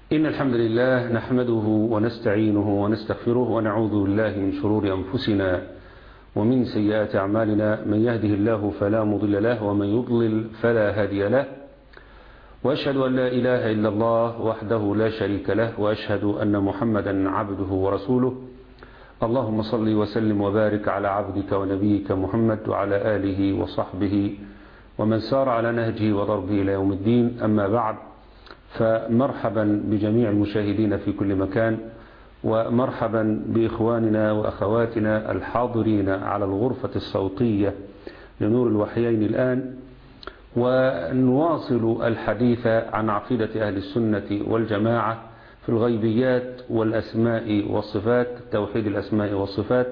إن الحمد لله نحمده ونستعينه ونستغفره ونعوذ بالله من شرور أنفسنا ومن سيئات أعمالنا من يهده الله فلا مضل له ومن يضلل فلا هادي له وأشهد أن لا إله إلا الله وحده لا شريك له وأشهد أن محمدا عبده ورسوله اللهم صل وسلم وبارك على عبدك ونبيك محمد وعلى آله وصحبه ومن سار على نهجه وضربه إلى يوم الدين أما بعد فمرحبا بجميع المشاهدين في كل مكان ومرحبا بإخواننا وأخواتنا الحاضرين على الغرفة الصوتية لنور الوحيين الآن ونواصل الحديث عن عقيدة أهل السنة والجماعة في الغيبيات والأسماء والصفات توحيد الأسماء والصفات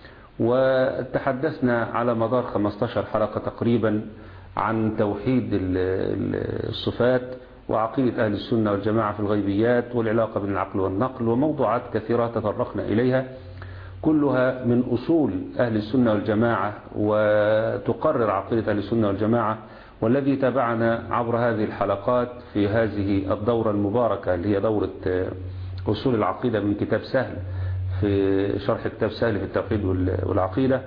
وتحدثنا على مدار 15 حلقة تقريبا عن توحيد الصفات وعقيدة أهل السنة والجماعة في الغيبيات والعلاقة بين العقل والنقل وموضوعات كثيرة تطرقنا إليها كلها من أصول أهل السنة والجماعة وتقرر عقيدة أهل السنة والجماعة والذي تابعنا عبر هذه الحلقات في هذه الدورة المباركة اللي هي دورة أصول العقيدة من كتاب سهل في شرح كتاب سهل في التوحيد والعقيدة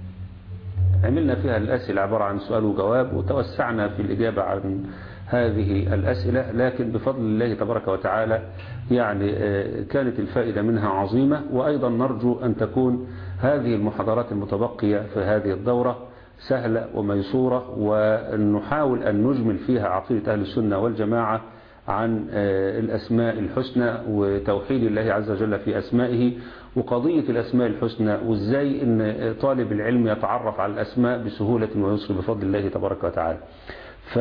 عملنا فيها الأسئلة عبارة عن سؤال وجواب وتوسعنا في الإجابة عن هذه الأسئلة لكن بفضل الله تبارك وتعالى يعني كانت الفائدة منها عظيمة وأيضا نرجو أن تكون هذه المحاضرات المتبقية في هذه الدورة سهلة وميسورة ونحاول أن نجمل فيها عقيدة أهل السنة والجماعة عن الأسماء الحسنى وتوحيد الله عز وجل في أسمائه وقضية الأسماء الحسنى وإزاي أن طالب العلم يتعرف على الأسماء بسهولة ويسر بفضل الله تبارك وتعالى ف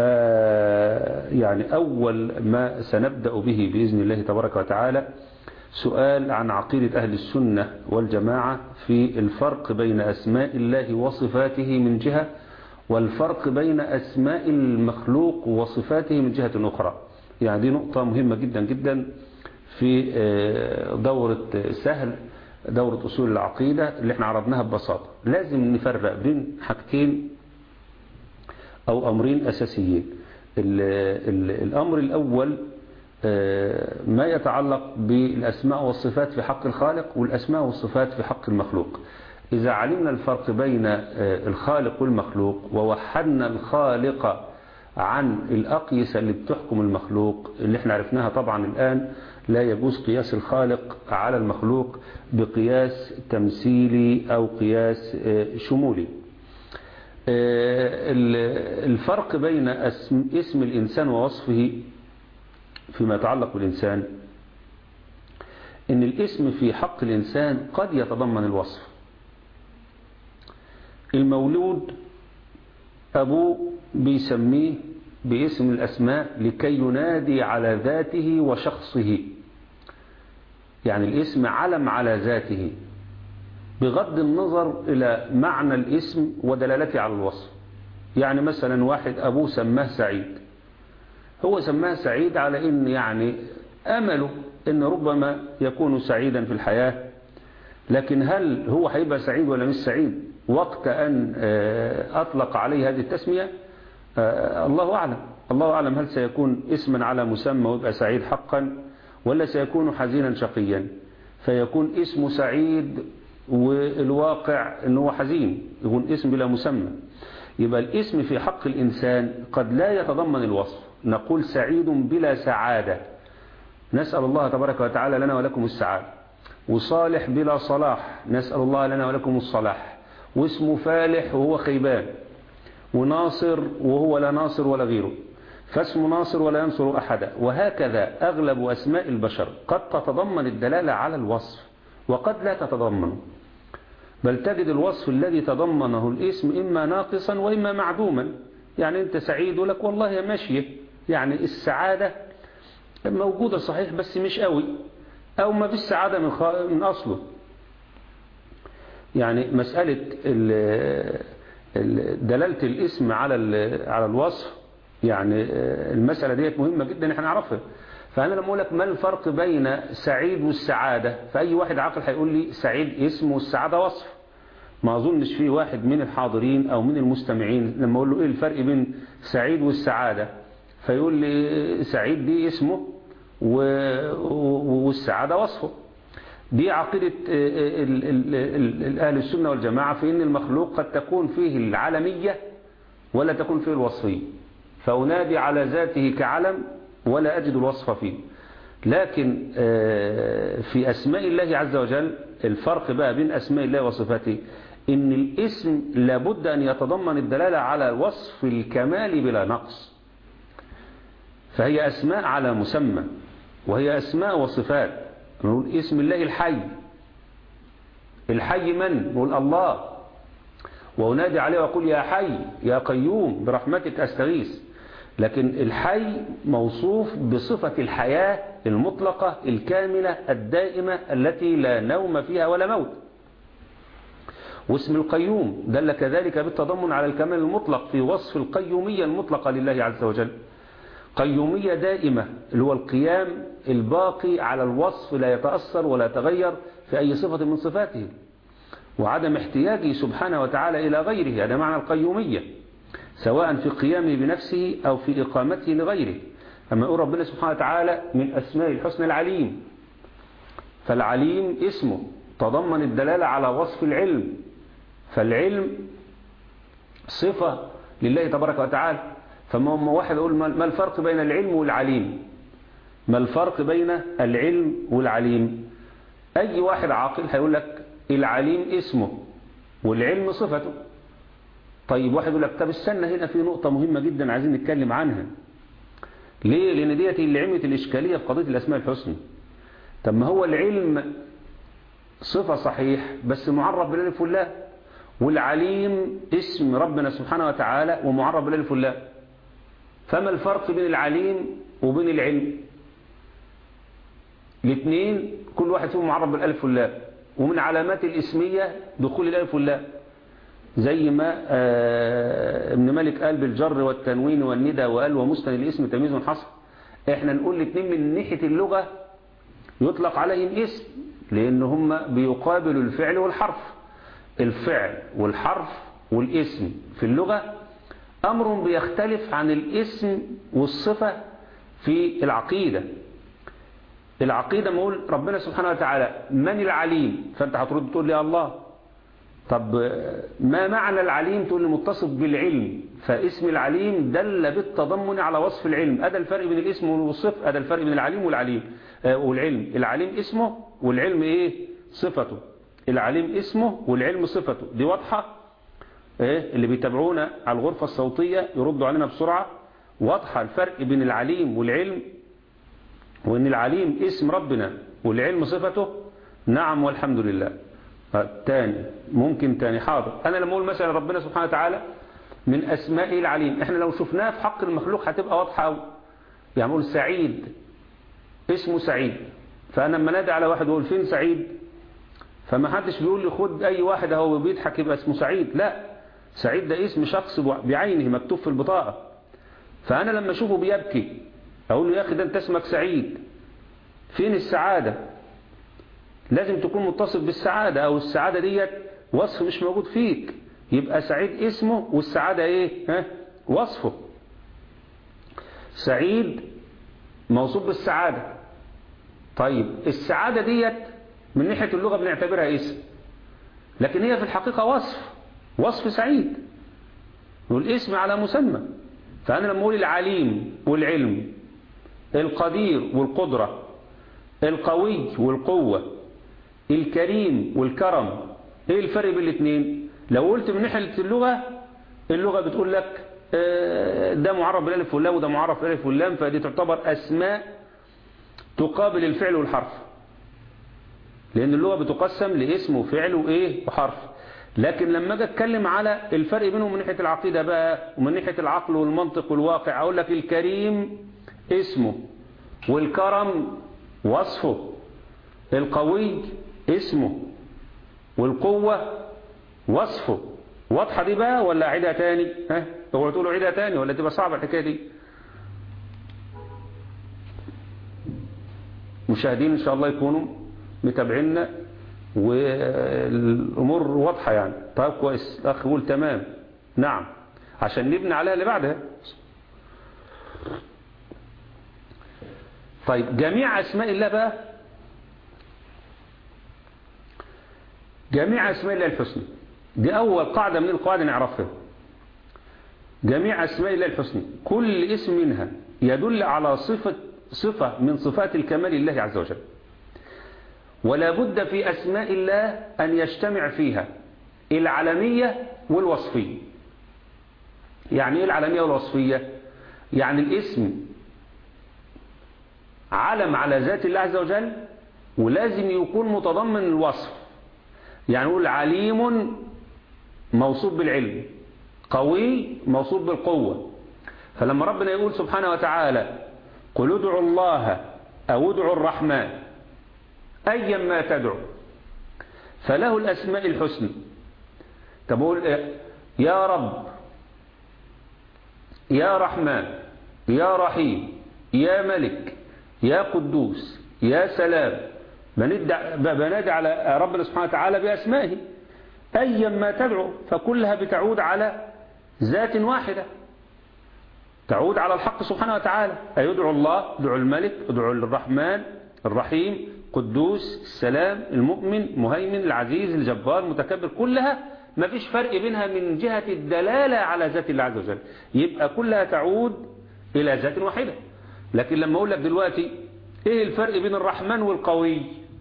يعني أول ما سنبدأ به بإذن الله تبارك وتعالى سؤال عن عقيدة أهل السنة والجماعة في الفرق بين أسماء الله وصفاته من جهة والفرق بين أسماء المخلوق وصفاته من جهة أخرى يعني دي نقطة مهمة جدا جدا في دورة سهل دورة أصول العقيدة اللي احنا عرضناها ببساطة لازم نفرق بين حاجتين أو أمرين أساسيين ال ال الأمر الأول ما يتعلق بالأسماء والصفات في حق الخالق والأسماء والصفات في حق المخلوق إذا علمنا الفرق بين الخالق والمخلوق ووحدنا الخالق عن الأقيسة اللي بتحكم المخلوق اللي احنا عرفناها طبعا الآن لا يجوز قياس الخالق على المخلوق بقياس تمثيلي أو قياس شمولي الفرق بين اسم, اسم الإنسان ووصفه فيما يتعلق بالإنسان إن الاسم في حق الإنسان قد يتضمن الوصف المولود أبوه بيسميه باسم الأسماء لكي ينادي على ذاته وشخصه يعني الاسم علم على ذاته بغض النظر إلى معنى الاسم ودلالته على الوصف يعني مثلا واحد أبوه سماه سعيد هو سماه سعيد على إن يعني أمله إن ربما يكون سعيدا في الحياة لكن هل هو هيبقى سعيد ولا مش سعيد وقت أن أطلق عليه هذه التسمية الله أعلم الله أعلم هل سيكون اسما على مسمى ويبقى سعيد حقا ولا سيكون حزينا شقيا فيكون اسمه سعيد والواقع أنه حزين يكون اسم بلا مسمى يبقى الاسم في حق الإنسان قد لا يتضمن الوصف نقول سعيد بلا سعادة نسأل الله تبارك وتعالى لنا ولكم السعادة وصالح بلا صلاح نسأل الله لنا ولكم الصلاح واسمه فالح وهو خيبان وناصر وهو لا ناصر ولا غيره فاسم ناصر ولا ينصر أحدا وهكذا أغلب أسماء البشر قد تتضمن الدلالة على الوصف وقد لا تتضمن بل تجد الوصف الذي تضمنه الاسم إما ناقصا وإما معدوما يعني أنت سعيد لك والله ماشية يعني السعادة موجودة صحيح بس مش قوي أو ما فيش سعادة من, من أصله يعني مسألة دلالة الاسم على على الوصف يعني المسألة ديت مهمة جدا احنا نعرفها فأنا لما أقول لك ما الفرق بين سعيد والسعادة فأي واحد عاقل هيقول لي سعيد اسم والسعادة وصف ما أظنش فيه واحد من الحاضرين أو من المستمعين لما أقول له إيه الفرق بين سعيد والسعادة فيقول لي سعيد دي اسمه والسعادة وصفه دي عقيدة أهل السنة والجماعة في أن المخلوق قد تكون فيه العالمية ولا تكون فيه الوصفية فأنادي على ذاته كعلم ولا أجد الوصف فيه لكن في أسماء الله عز وجل الفرق بقى بين أسماء الله وصفاته إن الاسم لابد أن يتضمن الدلالة على وصف الكمال بلا نقص فهي أسماء على مسمى وهي أسماء وصفات نقول اسم الله الحي الحي من؟ نقول الله وأنادي عليه وأقول يا حي يا قيوم برحمتك أستغيث لكن الحي موصوف بصفة الحياة المطلقة الكاملة الدائمة التي لا نوم فيها ولا موت واسم القيوم دل كذلك بالتضمن على الكمال المطلق في وصف القيومية المطلقة لله عز وجل قيومية دائمة اللي هو القيام الباقي على الوصف لا يتأثر ولا يتغير في أي صفة من صفاته وعدم احتياجه سبحانه وتعالى إلى غيره هذا معنى القيومية سواء في قيامه بنفسه أو في إقامته لغيره أما يقول ربنا سبحانه وتعالى من أسماء الحسنى العليم فالعليم اسمه تضمن الدلالة على وصف العلم فالعلم صفة لله تبارك وتعالى فما واحد يقول ما الفرق بين العلم والعليم ما الفرق بين العلم والعليم أي واحد عاقل هيقول لك العليم اسمه والعلم صفته طيب واحد يقول لك طب استنى هنا في نقطة مهمة جدا عايزين نتكلم عنها ليه لأن ديت اللي عملت الإشكالية في قضية الأسماء الحسنى طب ما هو العلم صفة صحيح بس معرف بالالف واللام والعليم اسم ربنا سبحانه وتعالى ومعرف بالالف واللام فما الفرق بين العليم وبين العلم الاثنين كل واحد فيهم معرف بالالف واللام ومن علامات الاسمية دخول الالف واللام زي ما ابن مالك قال بالجر والتنوين والندى وقال ومستند الاسم تمييز حصر احنا نقول الاثنين من ناحية اللغة يطلق عليهم اسم لان هم بيقابلوا الفعل والحرف الفعل والحرف والاسم في اللغة امر بيختلف عن الاسم والصفة في العقيدة العقيدة نقول ربنا سبحانه وتعالى من العليم فانت هترد تقول لي الله طب ما معنى العليم تقول لي متصف بالعلم فاسم العليم دل بالتضمن على وصف العلم هذا الفرق بين الاسم والصف هذا الفرق بين العليم والعليم آه والعلم العليم اسمه والعلم ايه صفته العليم اسمه والعلم صفته دي واضحة ايه اللي بيتابعونا على الغرفة الصوتية يردوا علينا بسرعة واضحة الفرق بين العليم والعلم وان العليم اسم ربنا والعلم صفته نعم والحمد لله تاني ممكن تاني حاضر انا لما اقول مثلا ربنا سبحانه وتعالى من اسمائه العليم احنا لو شفناه في حق المخلوق هتبقى واضحه قوي يعني اقول سعيد اسمه سعيد فانا لما نادي على واحد واقول فين سعيد فما حدش بيقول لي خد اي واحد اهو بيضحك يبقى اسمه سعيد لا سعيد ده اسم شخص بعينه مكتوب في البطاقه فانا لما اشوفه بيبكي اقول له يا اخي ده انت اسمك سعيد فين السعاده لازم تكون متصف بالسعادة او السعادة ديت وصف مش موجود فيك يبقى سعيد اسمه والسعادة ايه ها وصفه سعيد موصوف بالسعادة طيب السعادة ديت من ناحية اللغة بنعتبرها اسم لكن هي في الحقيقة وصف وصف سعيد والاسم على مسمى فأنا لما أقول العليم والعلم القدير والقدرة القوي والقوة الكريم والكرم ايه الفرق بين الاثنين لو قلت من ناحيه اللغه اللغه بتقول لك ده معرف بالالف واللام وده معرف بالالف واللام فدي تعتبر اسماء تقابل الفعل والحرف لان اللغه بتقسم لاسم وفعل وايه وحرف لكن لما اجي اتكلم على الفرق بينهم من ناحيه العقيده بقى ومن ناحيه العقل والمنطق والواقع اقول لك الكريم اسمه والكرم وصفه القوي اسمه والقوة وصفه واضحة دي بقى ولا عيدها تاني ها هو تقولوا عيدها تاني ولا تبقى صعبة الحكاية دي مشاهدين ان شاء الله يكونوا متابعينا والامور واضحة يعني طيب كويس الاخ يقول تمام نعم عشان نبني عليها اللي بعدها طيب جميع أسماء الله بقى جميع أسماء الله الحسنى دي أول قاعدة من القواعد نعرفها جميع أسماء الله الحسنى كل اسم منها يدل على صفة صفة من صفات الكمال لله عز وجل ولا بد في أسماء الله أن يجتمع فيها العلمية والوصفية يعني إيه العلمية والوصفية يعني الاسم علم على ذات الله عز وجل ولازم يكون متضمن الوصف يعني نقول عليم موصوف بالعلم قوي موصوف بالقوة فلما ربنا يقول سبحانه وتعالى قل ادعوا الله أو ادعوا الرحمن أيا ما تدعو فله الأسماء الحسنى تقول يا رب يا رحمن يا رحيم يا ملك يا قدوس يا سلام بنادي على ربنا سبحانه وتعالى بأسمائه أيا ما تدعو فكلها بتعود على ذات واحدة تعود على الحق سبحانه وتعالى أيدعو الله ادعو الملك ادعو الرحمن الرحيم قدوس السلام المؤمن مهيمن العزيز الجبار المتكبر كلها ما فيش فرق بينها من جهة الدلالة على ذات الله عز وجل يبقى كلها تعود إلى ذات واحدة لكن لما أقول لك دلوقتي إيه الفرق بين الرحمن والقوي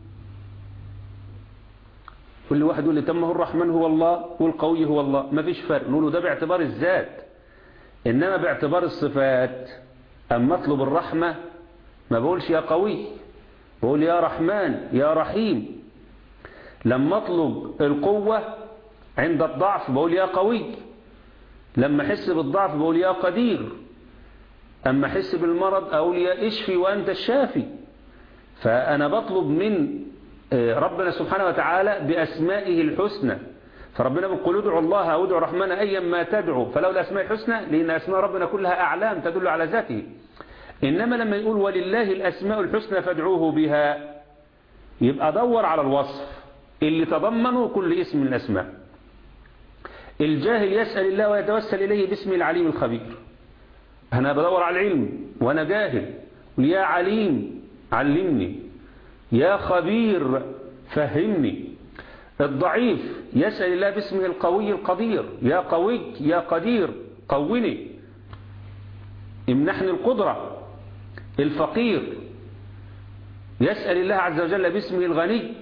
كل واحد يقول لي تم هو الرحمن هو الله والقوي هو الله ما فيش فرق نقوله ده باعتبار الذات إنما باعتبار الصفات أما أطلب الرحمة ما بقولش يا قوي بقول يا رحمن يا رحيم لما أطلب القوة عند الضعف بقول يا قوي لما أحس بالضعف بقول يا قدير أما أحس بالمرض أقول يا اشفي وأنت الشافي فأنا بطلب من ربنا سبحانه وتعالى بأسمائه الحسنى فربنا بيقول ادعوا الله أو ادعوا الرحمن أيا ما تدعو فلو الأسماء الحسنى لأن أسماء ربنا كلها أعلام تدل على ذاته إنما لما يقول ولله الأسماء الحسنى فادعوه بها يبقى دور على الوصف اللي تضمنه كل اسم من الأسماء الجاهل يسأل الله ويتوسل إليه باسم العليم الخبير أنا بدور على العلم وأنا جاهل يا عليم علمني يا خبير فهمني الضعيف يسأل الله باسمه القوي القدير يا قوي يا قدير قوني امنحني القدرة الفقير يسأل الله عز وجل باسمه الغني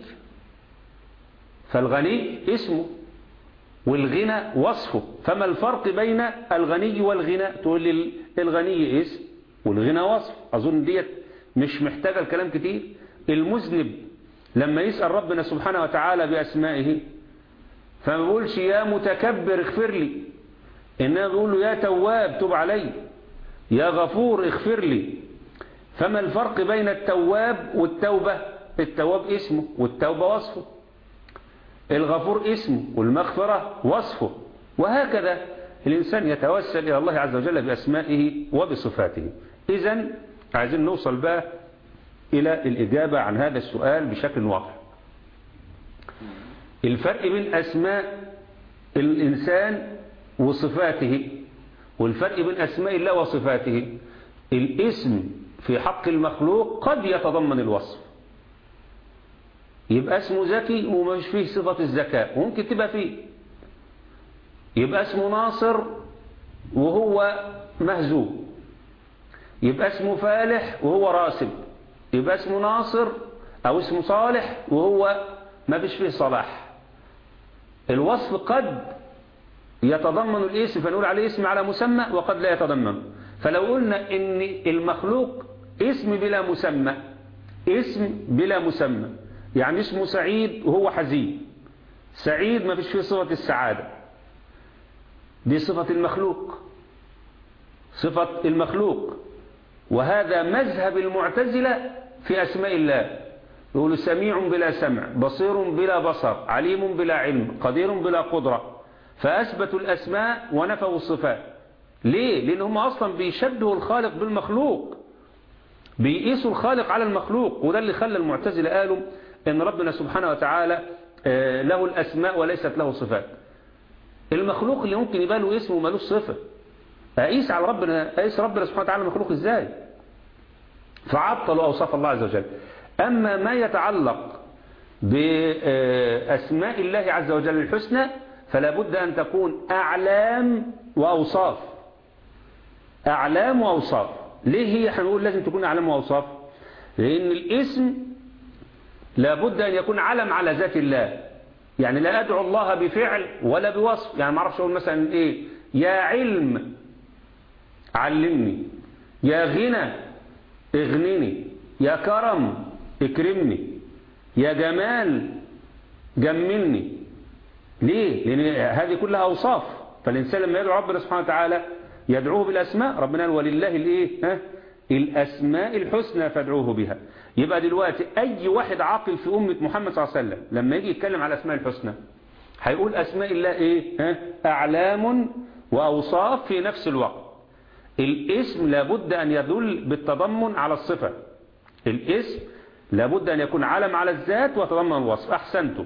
فالغني اسمه والغنى وصفه فما الفرق بين الغني والغنى تقول لي الغني اسم والغنى وصف أظن ديت مش محتاجة الكلام كتير المذنب لما يسأل ربنا سبحانه وتعالى بأسمائه فما بيقولش يا متكبر اغفر لي إنما بيقول له يا تواب تب علي يا غفور اغفر لي فما الفرق بين التواب والتوبة التواب اسمه والتوبة وصفه الغفور اسمه والمغفرة وصفه وهكذا الإنسان يتوسل إلى الله عز وجل بأسمائه وبصفاته إذا عايزين نوصل بقى إلى الإجابة عن هذا السؤال بشكل واضح الفرق بين أسماء الإنسان وصفاته والفرق بين أسماء الله وصفاته الاسم في حق المخلوق قد يتضمن الوصف يبقى اسمه ذكي ومش فيه صفة الذكاء وممكن تبقى فيه يبقى اسمه ناصر وهو مهزوم يبقى اسمه فالح وهو راسب يبقى اسمه ناصر او اسمه صالح وهو ما فيش فيه صلاح الوصف قد يتضمن الاسم فنقول عليه اسم على مسمى وقد لا يتضمن فلو قلنا ان المخلوق اسم بلا مسمى اسم بلا مسمى يعني اسمه سعيد وهو حزين سعيد ما فيش فيه صفة السعادة دي صفة المخلوق صفة المخلوق وهذا مذهب المعتزلة في أسماء الله يقول سميع بلا سمع بصير بلا بصر عليم بلا علم قدير بلا قدرة فأثبتوا الأسماء ونفوا الصفات ليه؟ لأن هم أصلا بيشبهوا الخالق بالمخلوق بيقيسوا الخالق على المخلوق وده اللي خلى المعتزلة قالوا ان ربنا سبحانه وتعالى له الأسماء وليست له صفات المخلوق اللي ممكن يبقى له اسم ومالوش صفة أقيس على ربنا أقيس ربنا سبحانه وتعالى مخلوق إزاي فعطلوا أوصاف الله عز وجل أما ما يتعلق بأسماء الله عز وجل الحسنى فلا بد أن تكون أعلام وأوصاف أعلام وأوصاف ليه هي هنقول لازم تكون أعلام وأوصاف لأن الاسم لابد أن يكون علم على ذات الله يعني لا أدعو الله بفعل ولا بوصف يعني ما اعرفش أقول مثلا إيه يا علم علمني يا غنى اغنني يا كرم اكرمني يا جمال جملني ليه لأن هذه كلها أوصاف فالإنسان لما يدعو ربنا سبحانه وتعالى يدعوه بالأسماء ربنا قال ولله الإيه ها الأسماء الحسنى فادعوه بها يبقى دلوقتي أي واحد عاقل في أمة محمد صلى الله عليه وسلم لما يجي يتكلم على الأسماء الحسنى هيقول أسماء الله إيه ها أعلام وأوصاف في نفس الوقت الاسم لابد أن يدل بالتضمن على الصفة الاسم لابد أن يكون علم على الذات وتضمن الوصف أحسنتم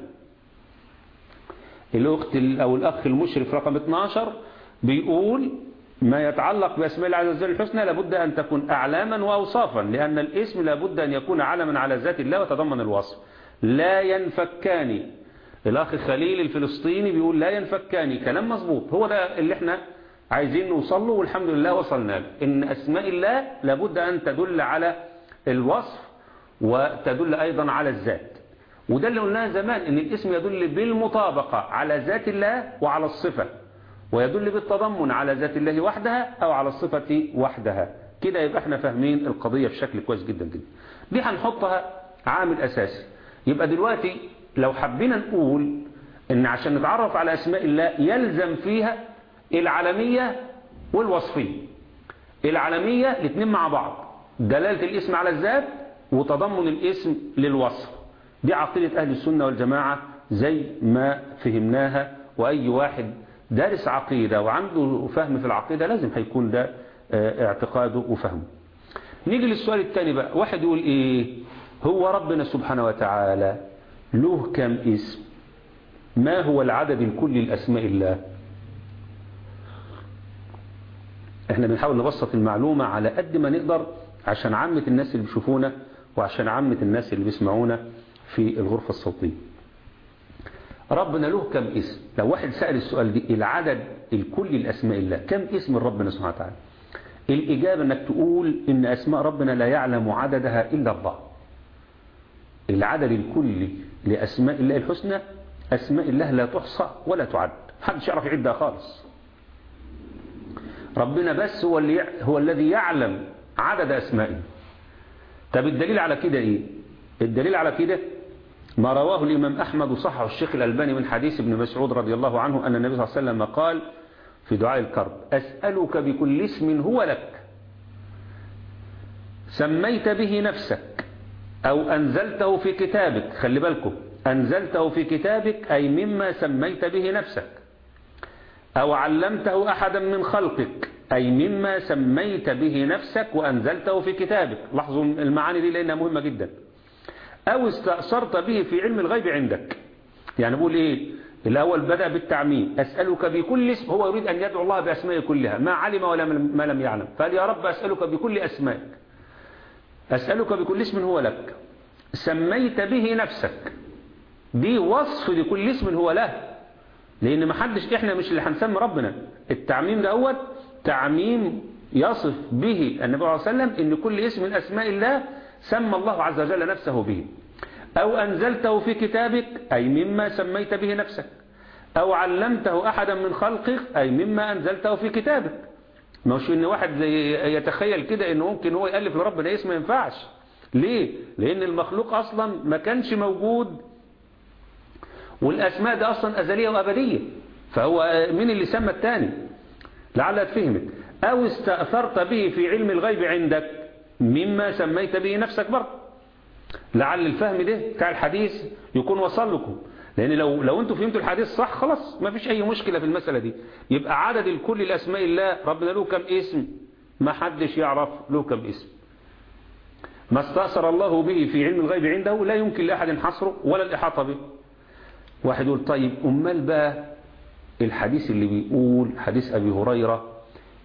الأخت أو الأخ المشرف رقم 12 بيقول ما يتعلق بأسماء الله عز وجل الحسنى لابد أن تكون أعلاما وأوصافا لأن الاسم لابد أن يكون علما على ذات الله وتضمن الوصف لا ينفكان الأخ خليل الفلسطيني بيقول لا ينفكان كلام مظبوط هو ده اللي احنا عايزين نوصل له والحمد لله وصلنا له إن أسماء الله لابد أن تدل على الوصف وتدل أيضا على الذات وده اللي قلناه زمان ان الاسم يدل بالمطابقة على ذات الله وعلى الصفة ويدل بالتضمن على ذات الله وحدها او على الصفة وحدها كده يبقى احنا فاهمين القضية بشكل كويس جدا جدا دي هنحطها عامل اساسي يبقى دلوقتي لو حبينا نقول ان عشان نتعرف على اسماء الله يلزم فيها العالمية والوصفية العالمية الاثنين مع بعض دلالة الاسم على الذات وتضمن الاسم للوصف دي عقيدة أهل السنة والجماعة زي ما فهمناها وأي واحد دارس عقيدة وعنده فهم في العقيدة لازم هيكون ده اعتقاده وفهمه نيجي للسؤال الثاني بقى واحد يقول ايه هو ربنا سبحانه وتعالى له كم اسم ما هو العدد الكلي لأسماء الله احنا بنحاول نبسط المعلومة على قد ما نقدر عشان عامة الناس اللي بيشوفونا وعشان عامة الناس اللي بيسمعونا في الغرفة الصوتية ربنا له كم اسم لو واحد سأل السؤال دي العدد الكلي لأسماء الله كم اسم ربنا سبحانه وتعالى الإجابة أنك تقول إن أسماء ربنا لا يعلم عددها إلا الله العدد الكلي لأسماء الله الحسنى أسماء الله لا تحصى ولا تعد محدش يعرف يعدها خالص ربنا بس هو, اللي هو الذي يعلم عدد أسمائه طب الدليل على كده إيه الدليل على كده ما رواه الإمام أحمد وصححه الشيخ الألباني من حديث ابن مسعود رضي الله عنه أن النبي صلى الله عليه وسلم قال في دعاء الكرب أسألك بكل اسم هو لك سميت به نفسك أو أنزلته في كتابك خلي بالكم أنزلته في كتابك أي مما سميت به نفسك أو علمته أحدا من خلقك أي مما سميت به نفسك وأنزلته في كتابك لاحظوا المعاني دي لأنها مهمة جدا أو استأثرت به في علم الغيب عندك يعني بقول إيه الأول بدأ بالتعميم أسألك بكل اسم هو يريد أن يدعو الله بأسمائه كلها ما علم ولا ما لم يعلم فقال يا رب أسألك بكل أسمائك أسألك بكل اسم هو لك سميت به نفسك دي وصف لكل اسم هو له لأن ما حدش إحنا مش اللي هنسمي ربنا التعميم ده أول تعميم يصف به النبي صلى الله عليه وسلم إن كل اسم من أسماء الله سمى الله عز وجل نفسه به أو أنزلته في كتابك أي مما سميت به نفسك أو علمته أحدا من خلقك أي مما أنزلته في كتابك مش إن واحد يتخيل كده إنه ممكن هو يألف لربنا اسم ما ينفعش ليه؟ لأن المخلوق أصلا ما كانش موجود والأسماء دي أصلا أزلية وأبدية فهو مين اللي سمى التاني لعلها تفهمت أو استأثرت به في علم الغيب عندك مما سميت به نفسك برضه لعل الفهم ده بتاع الحديث يكون وصل لكم لأن لو لو أنتوا فهمتوا الحديث صح خلاص ما فيش أي مشكلة في المسألة دي يبقى عدد الكل لأسماء الله ربنا له كم اسم ما حدش يعرف له كم اسم ما استأثر الله به في علم الغيب عنده لا يمكن لأحد حصره ولا الإحاطة به واحد يقول طيب أمال بقى الحديث اللي بيقول حديث أبي هريرة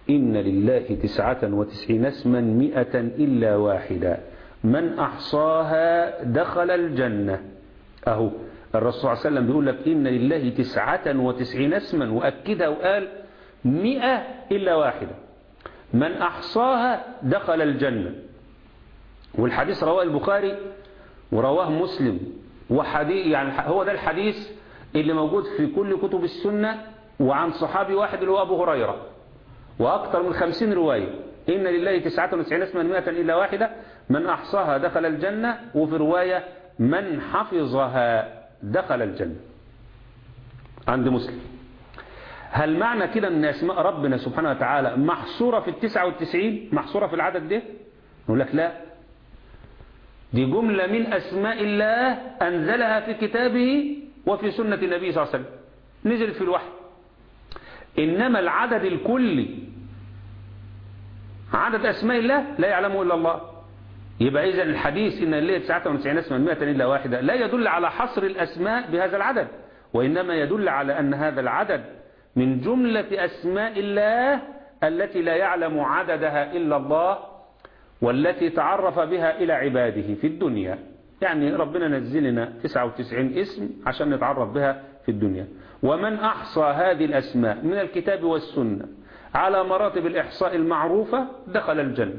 إن لله تسعة وتسعين اسما مئة إلا واحدة من أحصاها دخل الجنة أهو الرسول صلى الله عليه وسلم بيقول لك إن لله تسعة وتسعين اسما وأكدها وقال مئة إلا واحدة من أحصاها دخل الجنة والحديث رواه البخاري ورواه مسلم وحديث يعني هو ده الحديث اللي موجود في كل كتب السنة وعن صحابي واحد اللي هو أبو هريرة وأكثر من خمسين رواية إن لله تسعة وتسعين اسما مئة إلا واحدة من أحصاها دخل الجنة وفي رواية من حفظها دخل الجنة عند مسلم هل معنى كده أن أسماء ربنا سبحانه وتعالى محصورة في التسعة والتسعين محصورة في العدد ده نقول لك لا دي جملة من أسماء الله أنزلها في كتابه وفي سنة النبي صلى الله عليه وسلم نزلت في الوحي إنما العدد الكلي عدد أسماء الله لا يعلمه إلا الله يبقى إذا الحديث إن الليل 99 اسما 100 إلا واحدة لا يدل على حصر الأسماء بهذا العدد وإنما يدل على أن هذا العدد من جملة أسماء الله التي لا يعلم عددها إلا الله والتي تعرف بها إلى عباده في الدنيا يعني ربنا نزل لنا 99 اسم عشان نتعرف بها في الدنيا ومن أحصى هذه الأسماء من الكتاب والسنة على مراتب الإحصاء المعروفة دخل الجنة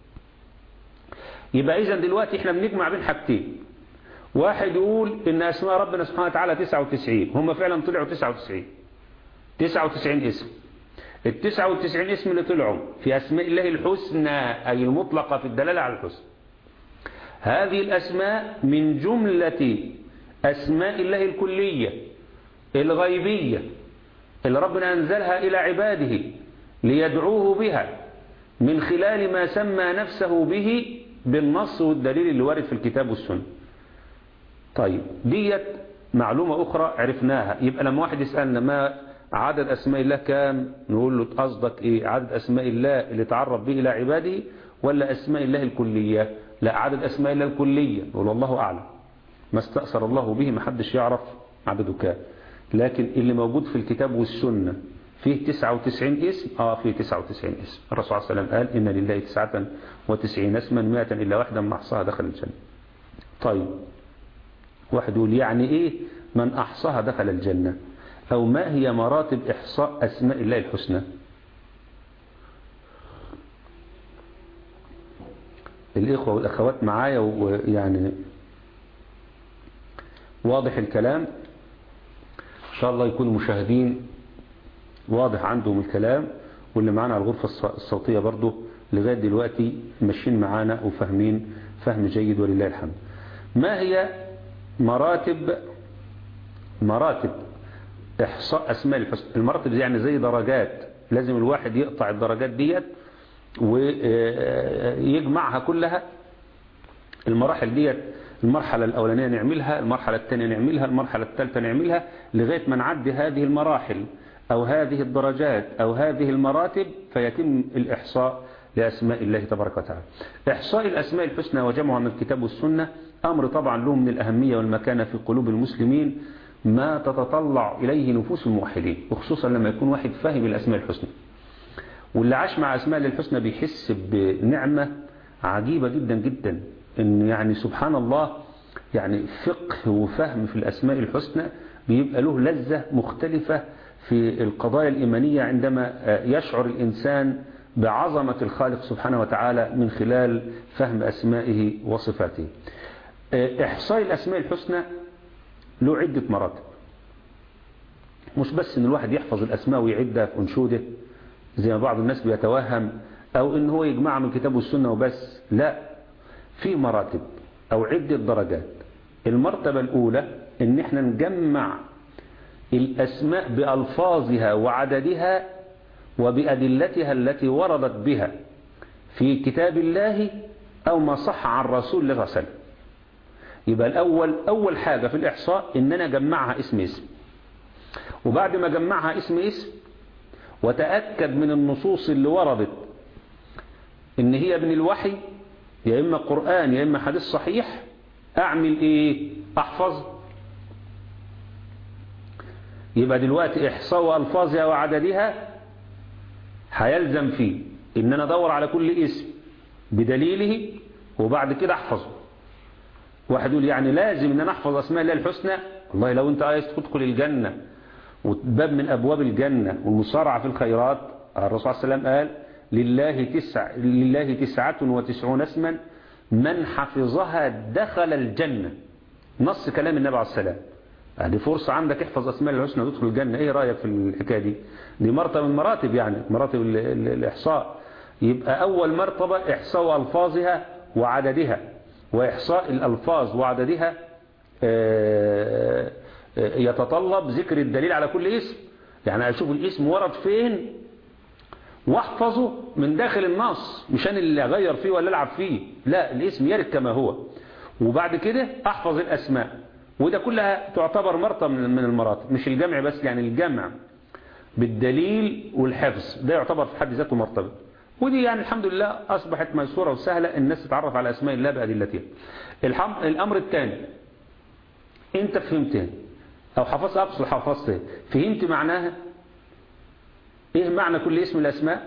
يبقى إذن دلوقتي احنا بنجمع بين حاجتين واحد يقول إن أسماء ربنا سبحانه وتعالى 99 هم فعلا طلعوا 99 99 اسم ال 99 اسم اللي طلعوا في أسماء الله الحسنى أي المطلقة في الدلالة على الحسن هذه الأسماء من جملة أسماء الله الكلية الغيبية اللي ربنا أنزلها إلى عباده ليدعوه بها من خلال ما سمى نفسه به بالنص والدليل اللي وارد في الكتاب والسنة طيب ديت معلومة أخرى عرفناها يبقى لما واحد يسألنا ما عدد أسماء الله كام نقول له قصدك إيه عدد أسماء الله اللي تعرف به إلى عباده ولا أسماء الله الكلية لا عدد أسماء الله الكلية نقول الله أعلم ما استأثر الله به ما حدش يعرف عدده كام لكن اللي موجود في الكتاب والسنة فيه 99 اسم اه فيه 99 اسم الرسول صلى الله عليه وسلم قال إن لله 99 اسما 100 إلا واحدة من أحصاها دخل الجنة طيب واحد يقول يعني إيه من أحصاها دخل الجنة أو ما هي مراتب إحصاء أسماء الله الحسنى الإخوة والأخوات معايا ويعني واضح الكلام إن شاء الله يكون المشاهدين واضح عندهم الكلام واللي معانا على الغرفة الصوتية برضو لغاية دلوقتي ماشيين معانا وفاهمين فهم جيد ولله الحمد ما هي مراتب مراتب إحصاء أسماء الحسنى المراتب دي يعني زي درجات لازم الواحد يقطع الدرجات ديت ويجمعها كلها المراحل ديت المرحلة الأولانية نعملها المرحلة الثانية نعملها المرحلة الثالثة نعملها لغاية ما نعدي هذه المراحل أو هذه الدرجات أو هذه المراتب فيتم الإحصاء لأسماء الله تبارك وتعالى إحصاء الأسماء الحسنى وجمعها من الكتاب والسنة أمر طبعا له من الأهمية والمكانة في قلوب المسلمين ما تتطلع إليه نفوس الموحدين وخصوصا لما يكون واحد فاهم الأسماء الحسنى واللي عاش مع أسماء الله الحسنى بيحس بنعمة عجيبة جدا جدا إن يعني سبحان الله يعني فقه وفهم في الأسماء الحسنى بيبقى له لذة مختلفة في القضايا الإيمانية عندما يشعر الإنسان بعظمة الخالق سبحانه وتعالى من خلال فهم أسمائه وصفاته إحصاء الأسماء الحسنى له عدة مراتب مش بس ان الواحد يحفظ الأسماء ويعدها في أنشوده زي ما بعض الناس بيتوهم أو ان هو يجمعها من كتاب والسنة وبس لا في مراتب أو عدة درجات المرتبة الأولى ان احنا نجمع الأسماء بألفاظها وعددها وبأدلتها التي وردت بها في كتاب الله أو ما صح عن رسول الله صلى الله عليه وسلم يبقى الأول أول حاجة في الإحصاء إن أنا أجمعها اسم اسم وبعد ما أجمعها اسم اسم وتأكد من النصوص اللي وردت إن هي من الوحي يا إما قرآن يا إما حديث صحيح أعمل إيه أحفظ يبقى دلوقتي إحصاء ألفاظها وعددها هيلزم فيه ان انا ادور على كل اسم بدليله وبعد كده احفظه واحد يقول يعني لازم ان انا احفظ اسماء الله الحسنى والله لو انت عايز تدخل الجنة وباب من ابواب الجنة والمصارعة في الخيرات الرسول صلى الله عليه وسلم قال لله تسع لله تسعة وتسعون اسما من حفظها دخل الجنة نص كلام النبي عليه السلام دي فرصة عندك احفظ اسماء الحسنى وتدخل الجنة ايه رأيك في الحكاية دي دي مرتبة من مراتب يعني مراتب ال ال الاحصاء يبقى اول مرتبة احصاء الفاظها وعددها واحصاء الالفاظ وعددها يتطلب ذكر الدليل على كل اسم يعني اشوف الاسم ورد فين واحفظه من داخل النص مش انا اللي اغير فيه ولا العب فيه لا الاسم يرد كما هو وبعد كده احفظ الاسماء وده كلها تعتبر مرتبة من المراتب مش الجمع بس يعني الجمع بالدليل والحفظ ده يعتبر في حد ذاته مرتبة ودي يعني الحمد لله أصبحت ميسورة وسهلة الناس تتعرف على أسماء الله بأدلتها الأمر الثاني انت فهمتها أو حفظت أقصد حفظتها فهمت معناها إيه معنى كل اسم الأسماء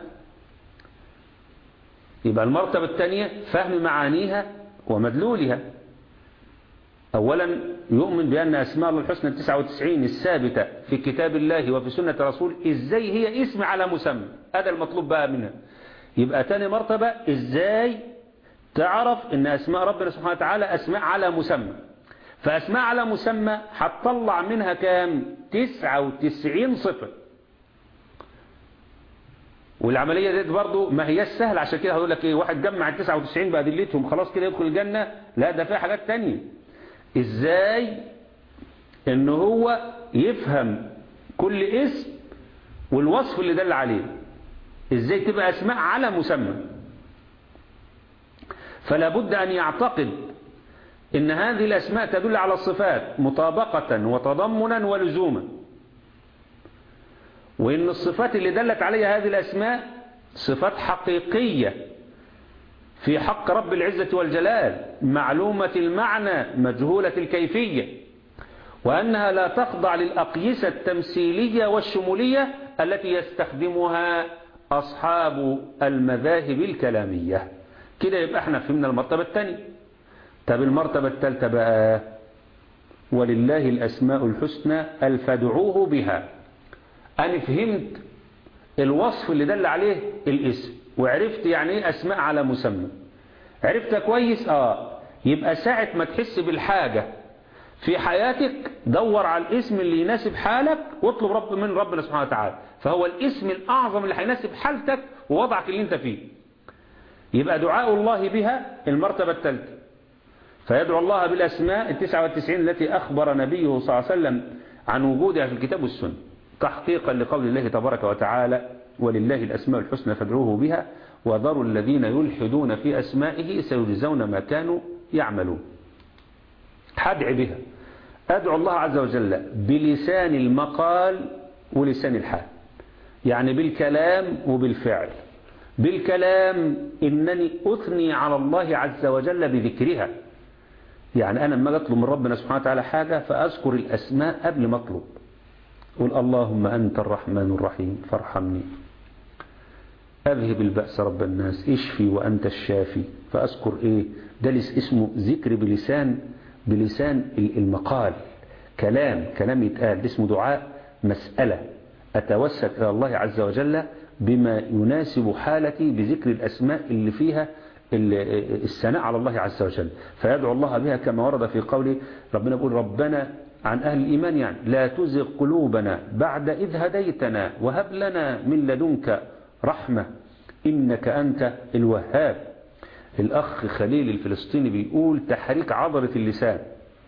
يبقى المرتبة الثانية فهم معانيها ومدلولها أولا يؤمن بأن أسماء الله الحسنى 99 الثابتة في كتاب الله وفي سنة رسول إزاي هي اسم على مسمى هذا المطلوب بقى منها يبقى تاني مرتبة إزاي تعرف أن أسماء ربنا سبحانه وتعالى أسماء على مسمى فأسماء على مسمى هتطلع منها كام 99 صفة والعملية دي برضو ما هي سهل عشان كده هقول لك ايه واحد جمع ال 99 بأدلتهم خلاص كده يدخل الجنة لا ده فيها حاجات تانية ازاي ان هو يفهم كل اسم والوصف اللي دل عليه ازاي تبقى اسماء على مسمى فلا بد ان يعتقد ان هذه الاسماء تدل على الصفات مطابقة وتضمنا ولزوما وان الصفات اللي دلت عليها هذه الاسماء صفات حقيقية في حق رب العزة والجلال معلومة المعنى مجهولة الكيفية وأنها لا تخضع للأقيسة التمثيلية والشمولية التي يستخدمها أصحاب المذاهب الكلامية كده يبقى احنا فهمنا المرتبة الثانية طب المرتبة الثالثة بقى ولله الأسماء الحسنى الفادعوه بها أنا فهمت الوصف اللي دل عليه الاسم وعرفت يعني ايه أسماء على مسمى عرفت كويس آه يبقى ساعة ما تحس بالحاجة في حياتك دور على الاسم اللي يناسب حالك واطلب رب من ربنا سبحانه وتعالى فهو الاسم الأعظم اللي هيناسب حالتك ووضعك اللي انت فيه يبقى دعاء الله بها المرتبة الثالثة فيدعو الله بالأسماء التسعة والتسعين التي أخبر نبيه صلى الله عليه وسلم عن وجودها في الكتاب والسنة تحقيقا لقول الله تبارك وتعالى ولله الأسماء الحسنى فادعوه بها وذروا الذين يلحدون في أسمائه سيجزون ما كانوا يعملون حدع بها أدعو الله عز وجل بلسان المقال ولسان الحال يعني بالكلام وبالفعل بالكلام إنني أثني على الله عز وجل بذكرها يعني أنا لما أطلب من ربنا سبحانه وتعالى حاجة فأذكر الأسماء قبل ما أطلب قل اللهم أنت الرحمن الرحيم فارحمني أذهب البأس رب الناس اشفي وأنت الشافي فأذكر إيه ده اسمه ذكر بلسان بلسان المقال كلام كلام يتقال اسمه دعاء مسألة أتوسل إلى الله عز وجل بما يناسب حالتي بذكر الأسماء اللي فيها الثناء على الله عز وجل فيدعو الله بها كما ورد في قوله ربنا يقول ربنا عن أهل الإيمان يعني لا تزغ قلوبنا بعد إذ هديتنا وهب لنا من لدنك رحمة إنك أنت الوهاب الأخ خليل الفلسطيني بيقول تحريك عضلة اللسان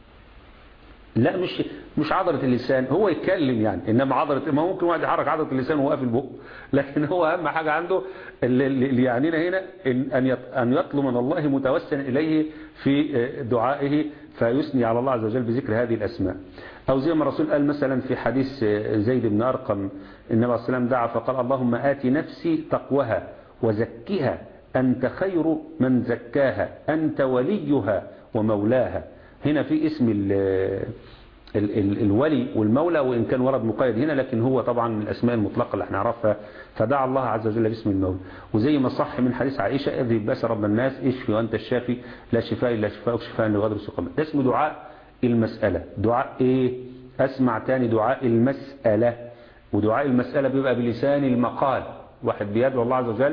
لا مش مش عضلة اللسان هو يتكلم يعني إنما عضلة ما ممكن واحد يحرك عضلة اللسان وهو قافل بقه لكن هو أهم حاجة عنده اللي يعنينا هنا أن أن يطلب من الله متوسلا إليه في دعائه فيثني على الله عز وجل بذكر هذه الأسماء أو زي ما الرسول قال مثلا في حديث زيد بن أرقم النبي عليه السلام دعا فقال اللهم آت نفسي تقوها وزكها أنت خير من زكاها أنت وليها ومولاها هنا في اسم ال ال الولي والمولى وإن كان ورد مقيد هنا لكن هو طبعا من الأسماء المطلقة اللي احنا نعرفها فدعا الله عز وجل باسم المولى وزي ما صح من حديث عائشة اذهب بأس رب الناس اشفي وأنت الشافي لا شفاء إلا شفاءك شفاء لغادر سقم ده اسمه دعاء المسألة دعاء ايه اسمع تاني دعاء المسألة ودعاء المسألة بيبقى بلسان المقال واحد بيدعو الله عز وجل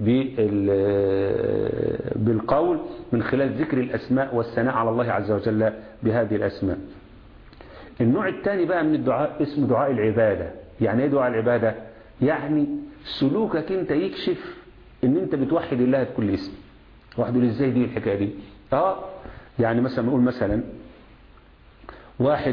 بالقول من خلال ذكر الأسماء والثناء على الله عز وجل بهذه الأسماء النوع الثاني بقى من الدعاء اسمه دعاء العبادة يعني ايه دعاء العبادة يعني سلوكك انت يكشف ان انت بتوحد الله بكل اسم واحد يقول ازاي دي الحكاية دي اه يعني مثلا نقول مثلا واحد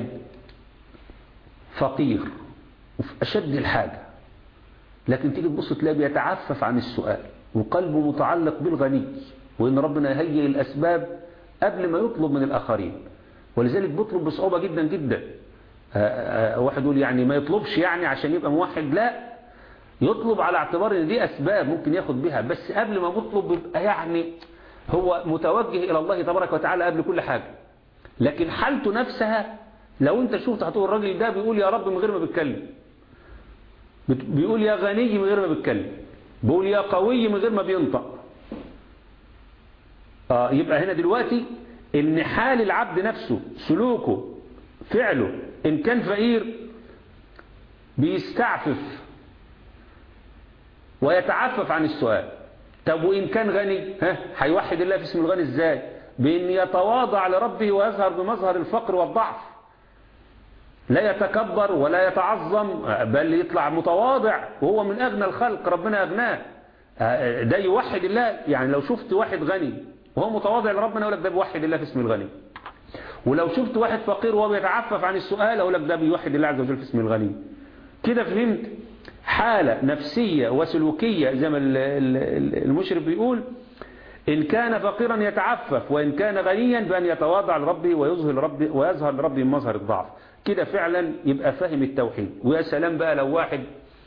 فقير وفي أشد الحاجة لكن تيجي تبص تلاقي بيتعفف عن السؤال وقلبه متعلق بالغني وإن ربنا يهيئ الأسباب قبل ما يطلب من الآخرين ولذلك بيطلب بصعوبة جدا جدا واحد يقول يعني ما يطلبش يعني عشان يبقى موحد لا يطلب على اعتبار ان دي أسباب ممكن ياخد بها بس قبل ما يطلب بيبقى يعني هو متوجه إلى الله تبارك وتعالى قبل كل حاجة لكن حالته نفسها لو انت شفت هتقول الراجل ده بيقول يا رب من غير ما بيتكلم بيقول يا غني من غير ما بيتكلم بيقول يا قوي من غير ما بينطق آه يبقى هنا دلوقتي ان حال العبد نفسه سلوكه فعله ان كان فقير بيستعفف ويتعفف عن السؤال طب وان كان غني ها هيوحد الله في اسم الغني ازاي بان يتواضع لربه ويظهر بمظهر الفقر والضعف لا يتكبر ولا يتعظم بل يطلع متواضع وهو من أغنى الخلق ربنا أغناه ده يوحد الله يعني لو شفت واحد غني وهو متواضع لربنا يقول لك ده بيوحد الله في اسم الغني ولو شفت واحد فقير وهو بيتعفف عن السؤال أقول لك ده بيوحد الله عز وجل في اسم الغني كده فهمت حالة نفسية وسلوكية زي ما المشرف بيقول إن كان فقيرا يتعفف وإن كان غنيا بأن يتواضع لربه ويظهر لربه ويظهر لربه مظهر الضعف كده فعلا يبقى فاهم التوحيد ويا سلام بقى لو واحد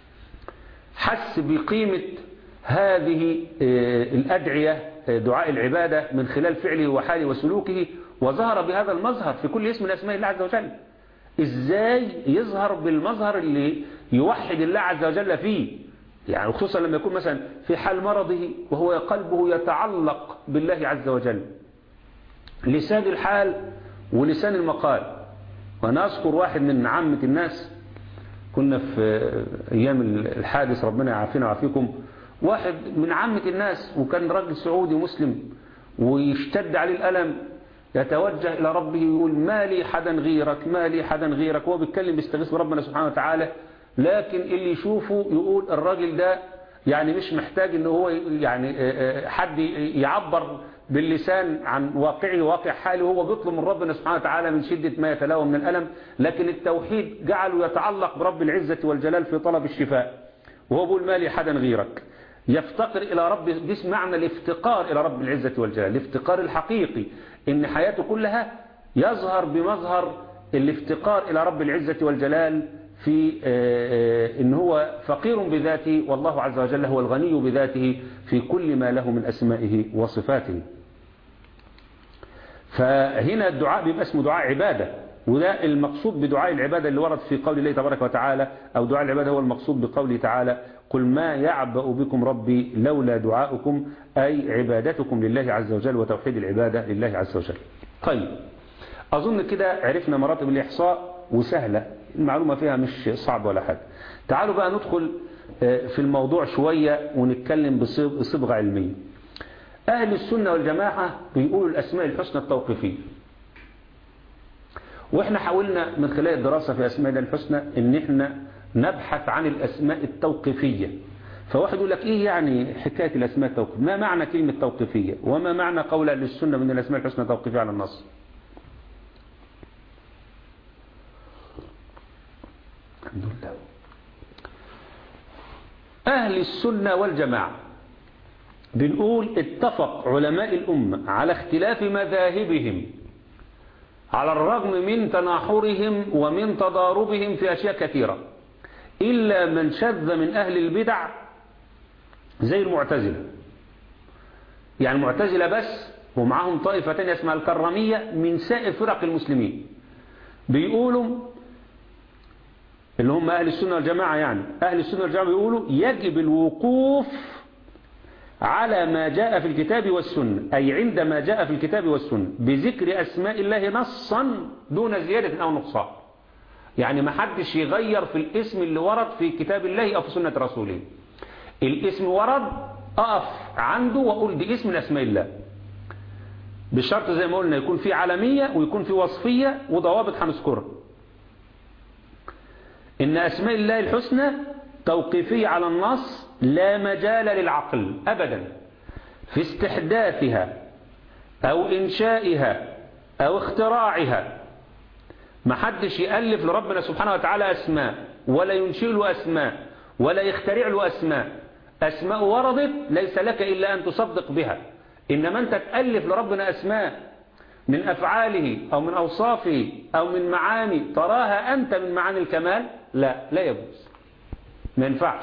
حس بقيمة هذه الأدعية دعاء العبادة من خلال فعله وحاله وسلوكه وظهر بهذا المظهر في كل اسم من أسماء الله عز وجل إزاي يظهر بالمظهر اللي يوحد الله عز وجل فيه يعني خصوصا لما يكون مثلا في حال مرضه وهو قلبه يتعلق بالله عز وجل لسان الحال ولسان المقال وأنا أذكر واحد من عامة الناس كنا في أيام الحادث ربنا يعافينا ويعافيكم واحد من عامة الناس وكان راجل سعودي مسلم ويشتد عليه الألم يتوجه إلى ربه يقول ما لي حدا غيرك ما لي حدا غيرك هو بيتكلم بيستغيث بربنا سبحانه وتعالى لكن اللي يشوفه يقول الراجل ده يعني مش محتاج ان هو يعني حد يعبر باللسان عن واقعه واقع حاله هو بيطلب من ربنا سبحانه وتعالى من شدة ما يتلاوى من الألم لكن التوحيد جعله يتعلق برب العزة والجلال في طلب الشفاء وهو بيقول ما لي حدا غيرك يفتقر إلى رب دي معنى الافتقار إلى رب العزة والجلال الافتقار الحقيقي إن حياته كلها يظهر بمظهر الافتقار إلى رب العزة والجلال في إن هو فقير بذاته والله عز وجل هو الغني بذاته في كل ما له من أسمائه وصفاته فهنا الدعاء بيبقى اسمه دعاء عبادة وده المقصود بدعاء العبادة اللي ورد في قول الله تبارك وتعالى أو دعاء العبادة هو المقصود بقوله تعالى قل ما يعبأ بكم ربي لولا دعاؤكم أي عبادتكم لله عز وجل وتوحيد العبادة لله عز وجل طيب أظن كده عرفنا مراتب الإحصاء وسهلة المعلومة فيها مش صعب ولا حاجة تعالوا بقى ندخل في الموضوع شوية ونتكلم بصبغة علمية أهل السنة والجماعة بيقولوا الأسماء الحسنى التوقيفية وإحنا حاولنا من خلال الدراسة في أسماء الله الحسنى إن إحنا نبحث عن الأسماء التوقيفية فواحد يقول لك إيه يعني حكاية الأسماء التوقيفية ما معنى كلمة توقيفية وما معنى قول أهل السنة من الأسماء الحسنى توقيفية على النص الحمد لله أهل السنة والجماعة بنقول اتفق علماء الأمة على اختلاف مذاهبهم على الرغم من تناحرهم ومن تضاربهم في أشياء كثيرة إلا من شذ من أهل البدع زي المعتزلة يعني المعتزلة بس ومعهم طائفة تانية اسمها الكرمية من سائر فرق المسلمين بيقولوا اللي هم أهل السنة والجماعة يعني أهل السنة والجماعة بيقولوا يجب الوقوف على ما جاء في الكتاب والسنة أي عندما جاء في الكتاب والسنة بذكر أسماء الله نصا دون زيادة أو نقصان يعني ما حدش يغير في الاسم اللي ورد في كتاب الله أو في سنة رسوله الاسم ورد أقف عنده وأقول دي اسم من أسماء الله بشرط زي ما قلنا يكون في علمية ويكون في وصفية وضوابط هنذكرها إن أسماء الله الحسنى توقيفية على النص لا مجال للعقل أبدا في استحداثها أو إنشائها أو اختراعها ما حدش يألف لربنا سبحانه وتعالى أسماء ولا ينشئ له أسماء ولا يخترع له أسماء أسماء وردت ليس لك إلا أن تصدق بها إنما أنت تألف لربنا أسماء من أفعاله أو من أوصافه أو من معاني تراها أنت من معاني الكمال لا لا يجوز ما ينفعش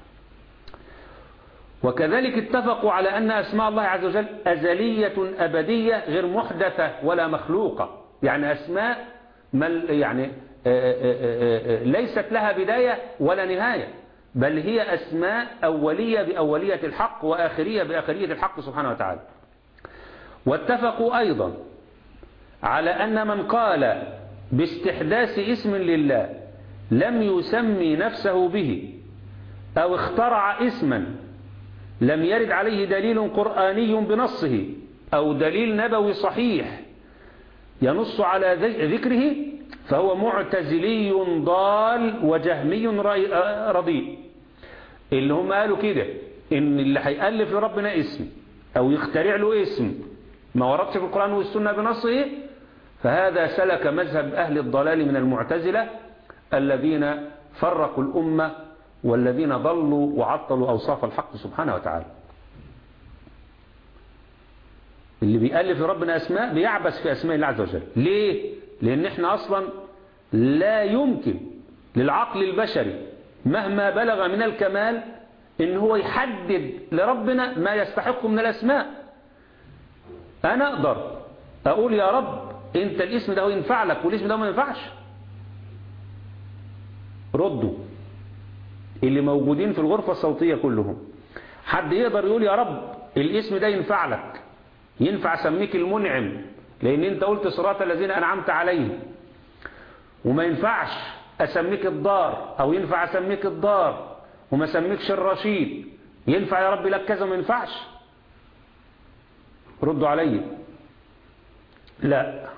وكذلك اتفقوا على أن أسماء الله عز وجل أزلية أبدية غير محدثة ولا مخلوقة يعني أسماء مل يعني ليست لها بداية ولا نهاية بل هي أسماء أولية بأولية الحق وآخرية بآخرية الحق سبحانه وتعالى واتفقوا أيضا على أن من قال باستحداث اسم لله لم يسمي نفسه به أو اخترع اسما لم يرد عليه دليل قرآني بنصه أو دليل نبوي صحيح ينص على ذكره فهو معتزلي ضال وجهمي رضيء اللي هم قالوا كده ان اللي هيألف لربنا اسم او يخترع له اسم ما وردش في القرآن والسنة بنصه فهذا سلك مذهب أهل الضلال من المعتزلة الذين فرقوا الأمة والذين ضلوا وعطلوا أوصاف الحق سبحانه وتعالى اللي بيألف ربنا أسماء بيعبس في أسماء الله عز وجل ليه؟ لأن احنا أصلا لا يمكن للعقل البشري مهما بلغ من الكمال ان هو يحدد لربنا ما يستحق من الأسماء أنا أقدر أقول يا رب أنت الاسم ده ينفع لك والاسم ده ما ينفعش ردوا اللي موجودين في الغرفة الصوتية كلهم حد يقدر يقول يا رب الاسم ده ينفع لك ينفع اسميك المنعم لان انت قلت صراط الذين انعمت عليهم وما ينفعش اسميك الدار او ينفع اسميك الدار وما اسميكش الرشيد ينفع يا رب لك كذا وما ينفعش ردوا علي لا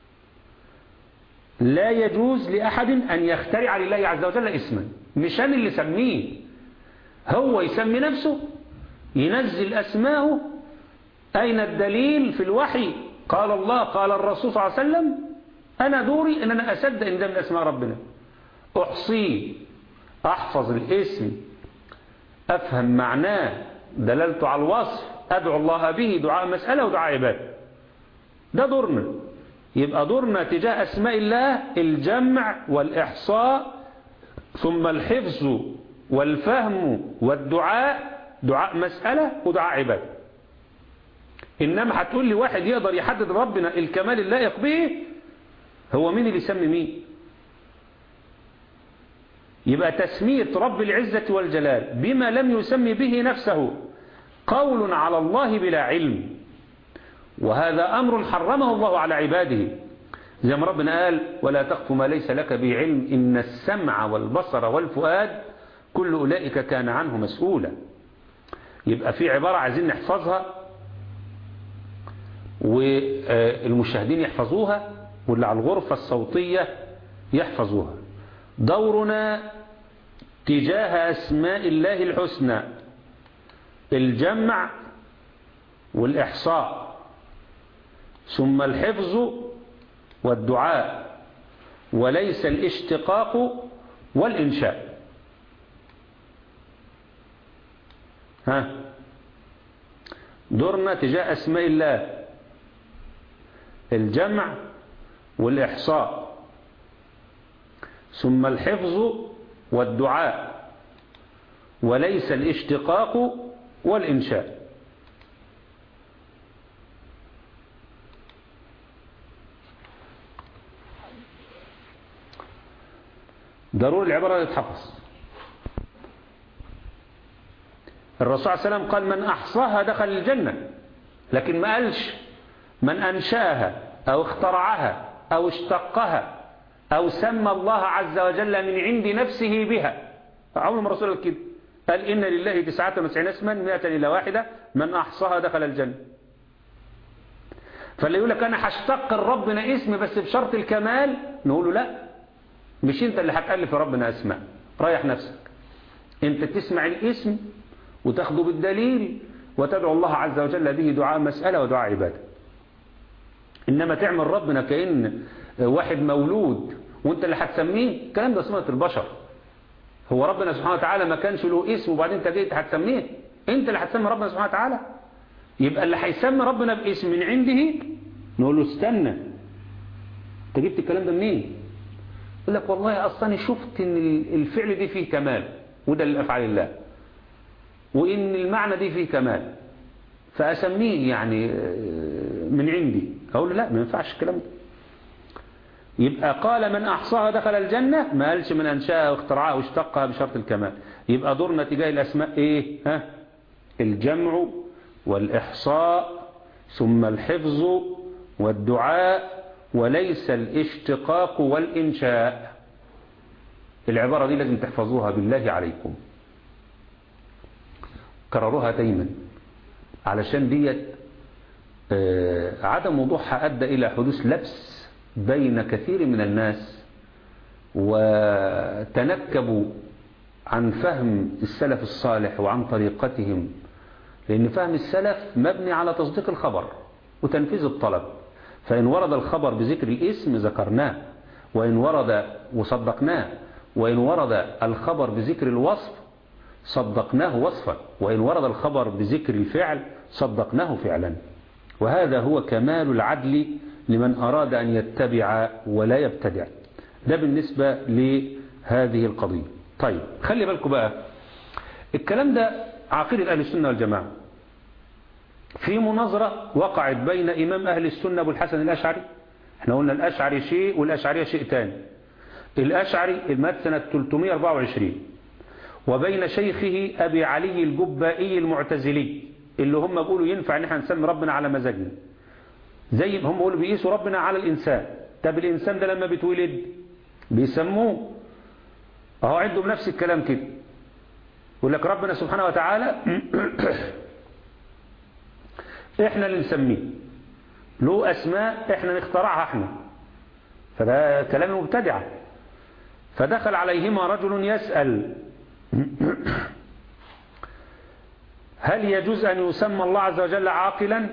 لا يجوز لأحد أن يخترع لله عز وجل اسما مش أنا اللي سميه هو يسمي نفسه ينزل أسماءه أين الدليل في الوحي قال الله قال الرسول صلى الله عليه وسلم أنا دوري أن أنا أصدق إن ده من أسماء ربنا أحصيه أحفظ الاسم أفهم معناه دلالته على الوصف أدعو الله به دعاء مسألة ودعاء عبادة ده دورنا يبقى دورنا تجاه أسماء الله الجمع والإحصاء ثم الحفظ والفهم والدعاء دعاء مسألة ودعاء عبادة إنما هتقول لي واحد يقدر يحدد ربنا الكمال اللائق به هو مين اللي يسمي مين يبقى تسمية رب العزة والجلال بما لم يسمي به نفسه قول على الله بلا علم وهذا أمر حرمه الله على عباده زي ما ربنا قال ولا تقف ما ليس لك به علم إن السمع والبصر والفؤاد كل أولئك كان عنه مسؤولا يبقى في عبارة عايزين نحفظها والمشاهدين يحفظوها واللي على الغرفة الصوتية يحفظوها دورنا تجاه أسماء الله الحسنى الجمع والإحصاء ثم الحفظ والدعاء وليس الاشتقاق والإنشاء ها دورنا تجاه أسماء الله الجمع والإحصاء ثم الحفظ والدعاء وليس الاشتقاق والإنشاء ضروري العبارة تتحفظ الرسول صلى الله عليه وسلم قال من أحصاها دخل الجنة لكن ما قالش من أنشاها أو اخترعها أو اشتقها أو سمى الله عز وجل من عند نفسه بها عمر ما الرسول كده قال إن لله تسعة وتسعين اسما مئة إلى واحدة من أحصاها دخل الجنة فاللي يقول لك أنا هشتق لربنا اسم بس بشرط الكمال نقول له لا مش انت اللي هتألف ربنا اسماء ريح نفسك انت تسمع الاسم وتاخده بالدليل وتدعو الله عز وجل به دعاء مسألة ودعاء عبادة إنما تعمل ربنا كأن واحد مولود وانت اللي هتسميه الكلام ده سنة البشر هو ربنا سبحانه وتعالى ما كانش له اسم وبعدين انت جيت هتسميه انت اللي هتسمي ربنا سبحانه وتعالى يبقى اللي هيسمي ربنا باسم من عنده نقول له استنى انت جبت الكلام ده منين يقول لك والله اصلا شفت ان الفعل دي فيه كمال وده للافعال الله وان المعنى دي فيه كمال فاسميه يعني من عندي اقول له لا ما ينفعش الكلام ده يبقى قال من أحصاها دخل الجنة ما قالش من أنشاها واخترعها واشتقها بشرط الكمال يبقى دورنا تجاه الأسماء إيه ها الجمع والإحصاء ثم الحفظ والدعاء وليس الاشتقاق والإنشاء العبارة دي لازم تحفظوها بالله عليكم كرروها دايما علشان ديت آه عدم وضوحها أدى إلى حدوث لبس بين كثير من الناس وتنكبوا عن فهم السلف الصالح وعن طريقتهم لأن فهم السلف مبني على تصديق الخبر وتنفيذ الطلب فإن ورد الخبر بذكر الاسم ذكرناه وإن ورد وصدقناه وإن ورد الخبر بذكر الوصف صدقناه وصفا وإن ورد الخبر بذكر الفعل صدقناه فعلا وهذا هو كمال العدل لمن أراد أن يتبع ولا يبتدع ده بالنسبة لهذه القضية طيب خلي بالكم بقى الكلام ده عقيدة أهل السنة والجماعة في مناظرة وقعت بين إمام أهل السنة أبو الحسن الأشعري احنا قلنا الأشعري شيء والأشعرية شيء تاني الأشعري المات سنة 324 وبين شيخه أبي علي الجبائي المعتزلي اللي هم بيقولوا ينفع ان احنا نسمي ربنا على مزاجنا زي هم بيقولوا بيقيسوا ربنا على الإنسان طب الإنسان ده لما بيتولد بيسموه اهو عندهم نفس الكلام كده يقول لك ربنا سبحانه وتعالى احنا اللي نسميه له أسماء احنا نخترعها احنا فده كلام مبتدع فدخل عليهما رجل يسأل هل يجوز أن يسمى الله عز وجل عاقلا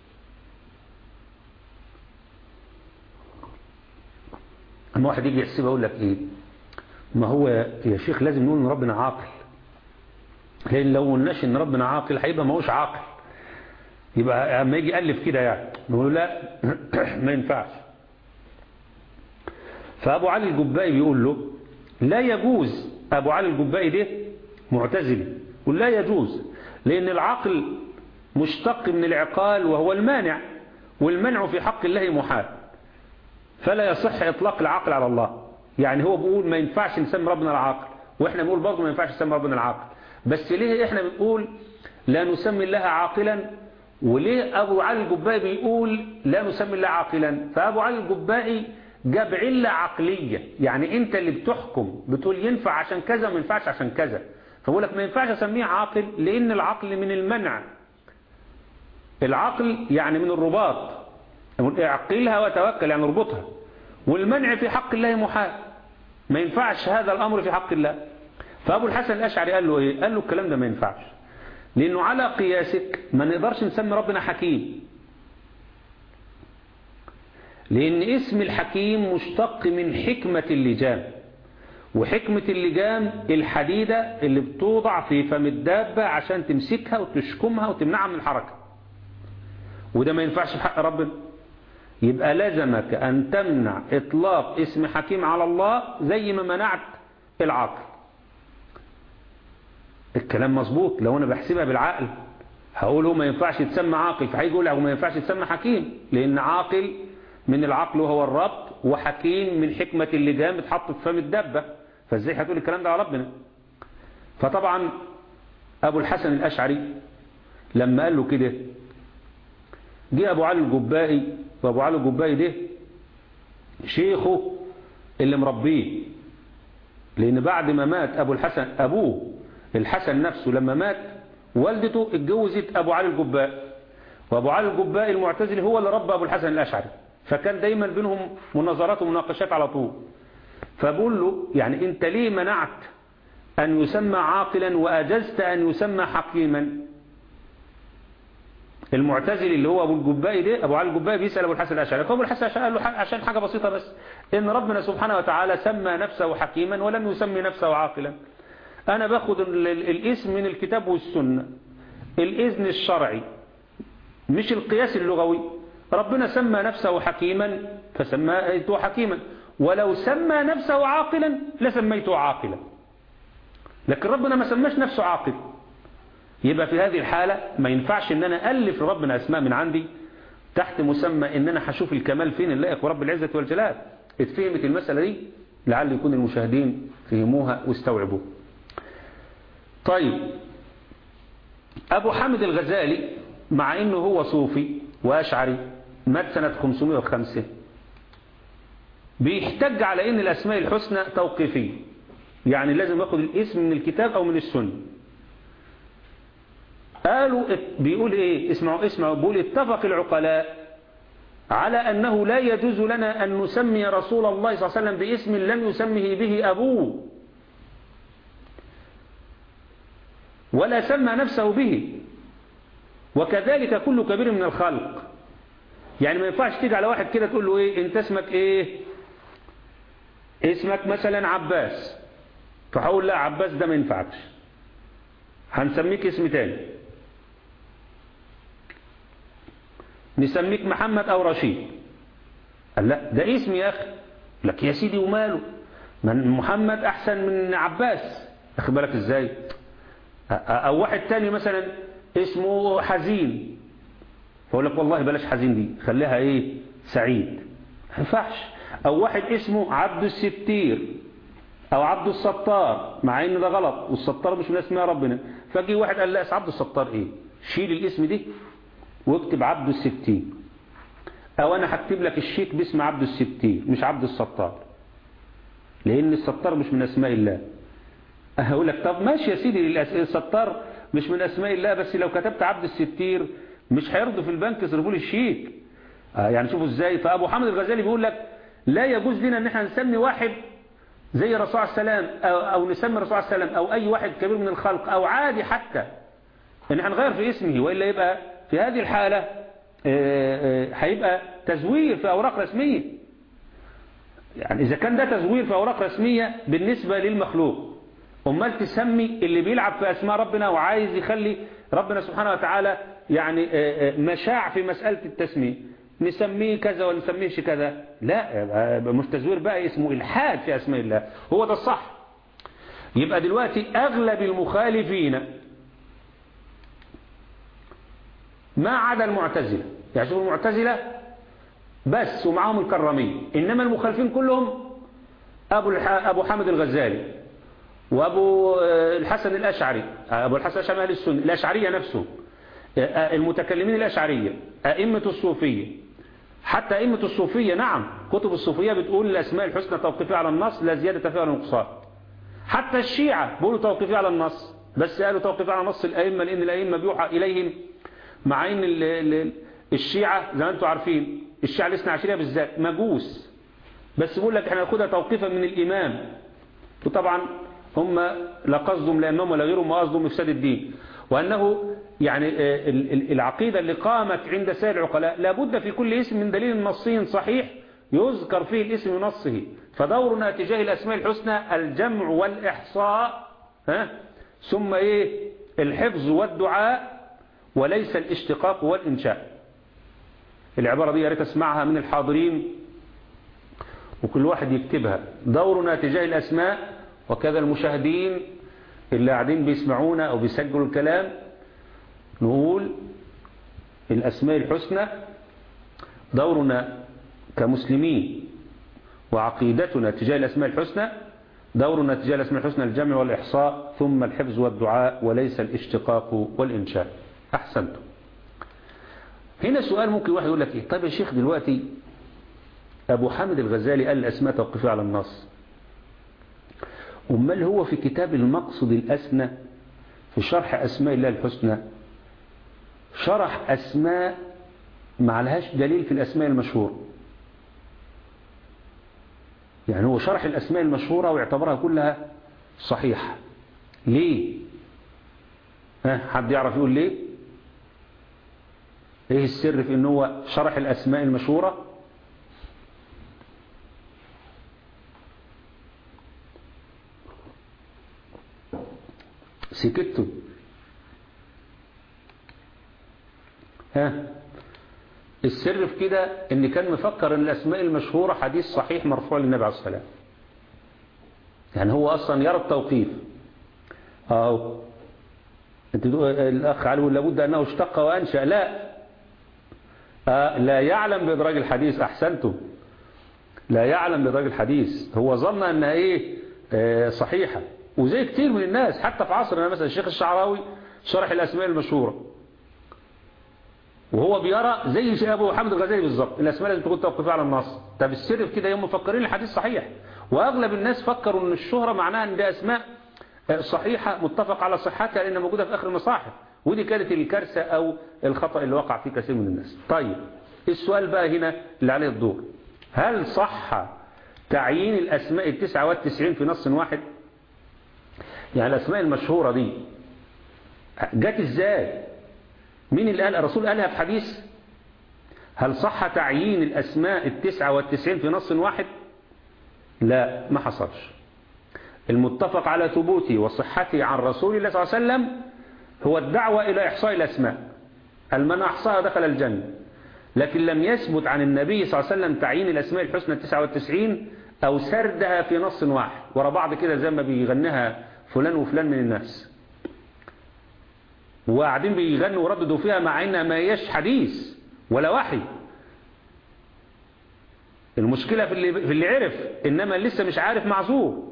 اما واحد يجي يحسبها يقول لك ايه ما هو يا شيخ لازم نقول ان ربنا عاقل لان لو قلناش ان ربنا عاقل هيبقى ما هوش عاقل يبقى اما يجي يالف كده يعني نقول لا ما ينفعش فابو علي الجبائي بيقول له لا يجوز ابو علي الجبائي ده معتزلي يقول لا يجوز لان العقل مشتق من العقال وهو المانع والمنع في حق الله محال فلا يصح إطلاق العقل على الله يعني هو بيقول ما ينفعش نسمي ربنا العاقل وإحنا بنقول برضه ما ينفعش نسمي ربنا العاقل بس ليه إحنا بنقول لا نسمي الله عاقلا وليه أبو علي الجبائي بيقول لا نسمي الله عاقلا فأبو علي الجبائي جاب علة عقلية يعني أنت اللي بتحكم بتقول ينفع عشان كذا وما ينفعش عشان كذا فبقول لك ما ينفعش أسميه عاقل لأن العقل من المنع العقل يعني من الرباط اعقلها وتوكل يعني اربطها والمنع في حق الله محال ما ينفعش هذا الأمر في حق الله فأبو الحسن الأشعري قال له إيه قال له الكلام ده ما ينفعش لأنه على قياسك ما نقدرش نسمي ربنا حكيم لأن اسم الحكيم مشتق من حكمة اللجام وحكمة اللجام الحديدة اللي بتوضع في فم الدابة عشان تمسكها وتشكمها وتمنعها من الحركة وده ما ينفعش في حق ربنا يبقى لازمك أن تمنع إطلاق اسم حكيم على الله زي ما منعت العقل الكلام مظبوط لو أنا بحسبها بالعقل هقوله ما ينفعش يتسمى عاقل فهيجي يقول ما ينفعش يتسمى حكيم لأن عاقل من العقل وهو الربط وحكيم من حكمة اللجام اتحط في فم الدبة فازاي هتقول الكلام ده على ربنا فطبعا أبو الحسن الأشعري لما قال له كده جه أبو علي الجبائي وأبو علي الجبائي ده شيخه اللي مربيه لأن بعد ما مات أبو الحسن أبوه الحسن نفسه لما مات والدته اتجوزت أبو علي الجبائي وأبو علي الجبائي المعتزلي هو اللي ربى أبو الحسن الأشعري فكان دايما بينهم مناظرات ومناقشات على طول فبقول له يعني انت ليه منعت أن يسمى عاقلا وأجزت أن يسمى حكيما المعتزلي اللي هو أبو الجبائي ده أبو علي الجبائي بيسأل أبو الحسن الأشعري فأبو الحسن الأشعري قال له عشان حاجة بسيطة بس إن ربنا سبحانه وتعالى سمى نفسه حكيما ولم يسمي نفسه عاقلا أنا باخد الاسم من الكتاب والسنة الإذن الشرعي مش القياس اللغوي ربنا سمى نفسه حكيما فسميته حكيما ولو سمى نفسه عاقلا لسميته عاقلا لكن ربنا ما سماش نفسه عاقل يبقى في هذه الحالة ما ينفعش ان انا الف لربنا اسماء من عندي تحت مسمى ان انا هشوف الكمال فين اللائق ورب العزة والجلال اتفهمت المسألة دي لعل يكون المشاهدين فهموها واستوعبوا طيب ابو حامد الغزالي مع انه هو صوفي واشعري مات سنة 505 بيحتج على ان الاسماء الحسنى توقيفية يعني لازم ياخد الاسم من الكتاب او من السنة قالوا بيقول ايه اسمعوا اسمعوا بيقول اتفق العقلاء على انه لا يجوز لنا ان نسمي رسول الله صلى الله عليه وسلم باسم لم يسمه به ابوه ولا سمى نفسه به وكذلك كل كبير من الخلق يعني ما ينفعش تيجي على واحد كده تقول له ايه انت اسمك ايه اسمك مثلا عباس فهقول لا عباس ده ما ينفعش هنسميك اسم تاني نسميك محمد او رشيد قال لا ده اسم يا اخي لك يا سيدي وماله من محمد احسن من عباس اخد بالك ازاي او واحد تاني مثلا اسمه حزين فأقول لك والله بلاش حزين دي خليها ايه سعيد ما ينفعش او واحد اسمه عبد الستير او عبد الستار مع ان ده غلط والستار مش من اسماء ربنا فجي واحد قال لا عبد الستار ايه شيل الاسم دي واكتب عبد الستير او انا هكتب لك الشيك باسم عبد الستير مش عبد الستار لان الستار مش من اسماء الله هقول لك طب ماشي يا سيدي الستار مش من اسماء الله بس لو كتبت عبد الستير مش هيرضوا في البنك يصرفوا لي الشيك آه يعني شوفوا ازاي فابو حامد الغزالي بيقول لك لا يجوز لنا ان احنا نسمي واحد زي الرسول عليه السلام أو, او نسمي الرسول عليه السلام او اي واحد كبير من الخلق او عادي حتى ان احنا نغير في اسمه والا يبقى في هذه الحالة هيبقى تزوير في اوراق رسمية يعني اذا كان ده تزوير في اوراق رسمية بالنسبة للمخلوق امال تسمي اللي بيلعب في اسماء ربنا وعايز يخلي ربنا سبحانه وتعالى يعني مشاع في مسألة التسمية نسميه كذا ولا نسميهش كذا لا مش تزوير بقى اسمه الحاد في اسماء الله هو ده الصح يبقى دلوقتي اغلب المخالفين ما عدا المعتزلة يعني شوفوا المعتزلة بس ومعاهم الكرامية انما المخالفين كلهم ابو ابو حامد الغزالي وابو الحسن الاشعري ابو الحسن الاشعري اهل السنه الاشعريه نفسه المتكلمين الاشعريه ائمه الصوفيه حتى ائمه الصوفيه نعم كتب الصوفيه بتقول الاسماء الحسنى توقيفيه على النص لا زياده فيها ولا نقصان حتى الشيعه بيقولوا توقيفيه على النص بس قالوا توقيفيه على نص الائمه لان الائمه بيوحى اليهم مع ان الشيعه زي ما انتم عارفين الشيعه الاثنى عشريه بالذات مجوس بس بيقول لك احنا ناخدها توقيفا من الامام وطبعا هم لا قصدهم لأنهم ولا غيرهم ما قصدهم إفساد الدين وأنه يعني العقيدة اللي قامت عند سائر العقلاء لابد في كل اسم من دليل نصي صحيح يذكر فيه الاسم نصه فدورنا تجاه الأسماء الحسنى الجمع والإحصاء ها ثم إيه الحفظ والدعاء وليس الاشتقاق والإنشاء العبارة دي يا ريت اسمعها من الحاضرين وكل واحد يكتبها دورنا تجاه الأسماء وكذا المشاهدين اللي قاعدين بيسمعونا أو بيسجلوا الكلام نقول الأسماء الحسنى دورنا كمسلمين وعقيدتنا تجاه الأسماء الحسنى دورنا تجاه الأسماء الحسنى الجمع والإحصاء ثم الحفظ والدعاء وليس الاشتقاق والإنشاء أحسنتم هنا سؤال ممكن واحد يقول لك إيه طيب يا شيخ دلوقتي أبو حامد الغزالي قال الأسماء توقفية على النص أمال هو في كتاب المقصد الأسنى في شرح أسماء الله الحسنى شرح أسماء ما لهاش دليل في الأسماء المشهورة يعني هو شرح الأسماء المشهورة واعتبرها كلها صحيحة ليه ها حد يعرف يقول ليه ايه السر في ان هو شرح الأسماء المشهورة سكتوا ها السر في كده ان كان مفكر ان الاسماء المشهورة حديث صحيح مرفوع للنبي عليه الصلاة يعني هو اصلا يرى التوقيف اهو انت الاخ علي لابد انه اشتق وانشأ لا آه لا يعلم بادراج الحديث احسنتم لا يعلم بادراج الحديث هو ظن انها ايه آه صحيحة وزي كتير من الناس حتى في عصرنا مثلا الشيخ الشعراوي شرح الاسماء المشهوره وهو بيرى زي شيء ابو محمد الغزالي بالظبط الاسماء لازم تكون توقفها على النص طب السر في كده يوم مفكرين الحديث صحيح واغلب الناس فكروا ان الشهرة معناها ان دي اسماء صحيحة متفق على صحتها لانها موجودة في اخر المصاحف ودي كانت الكارثة او الخطأ اللي وقع فيه كثير من الناس طيب السؤال بقى هنا اللي عليه الدور هل صح تعيين الاسماء التسعة والتسعين في نص واحد يعني الاسماء المشهورة دي جت ازاي مين اللي قال الرسول قالها في حديث هل صح تعيين الأسماء التسعة والتسعين في نص واحد لا ما حصلش المتفق على ثبوته وصحته عن رسول الله صلى الله عليه وسلم هو الدعوة إلى إحصاء الأسماء المن أحصاها دخل الجنة لكن لم يثبت عن النبي صلى الله عليه وسلم تعيين الأسماء الحسنى التسعة والتسعين أو سردها في نص واحد ورا بعض كده زي ما بيغنها فلان وفلان من الناس وقاعدين بيغنوا ورددوا فيها مع انها ما هيش حديث ولا وحي المشكلة في اللي, في اللي عرف انما لسه مش عارف معذور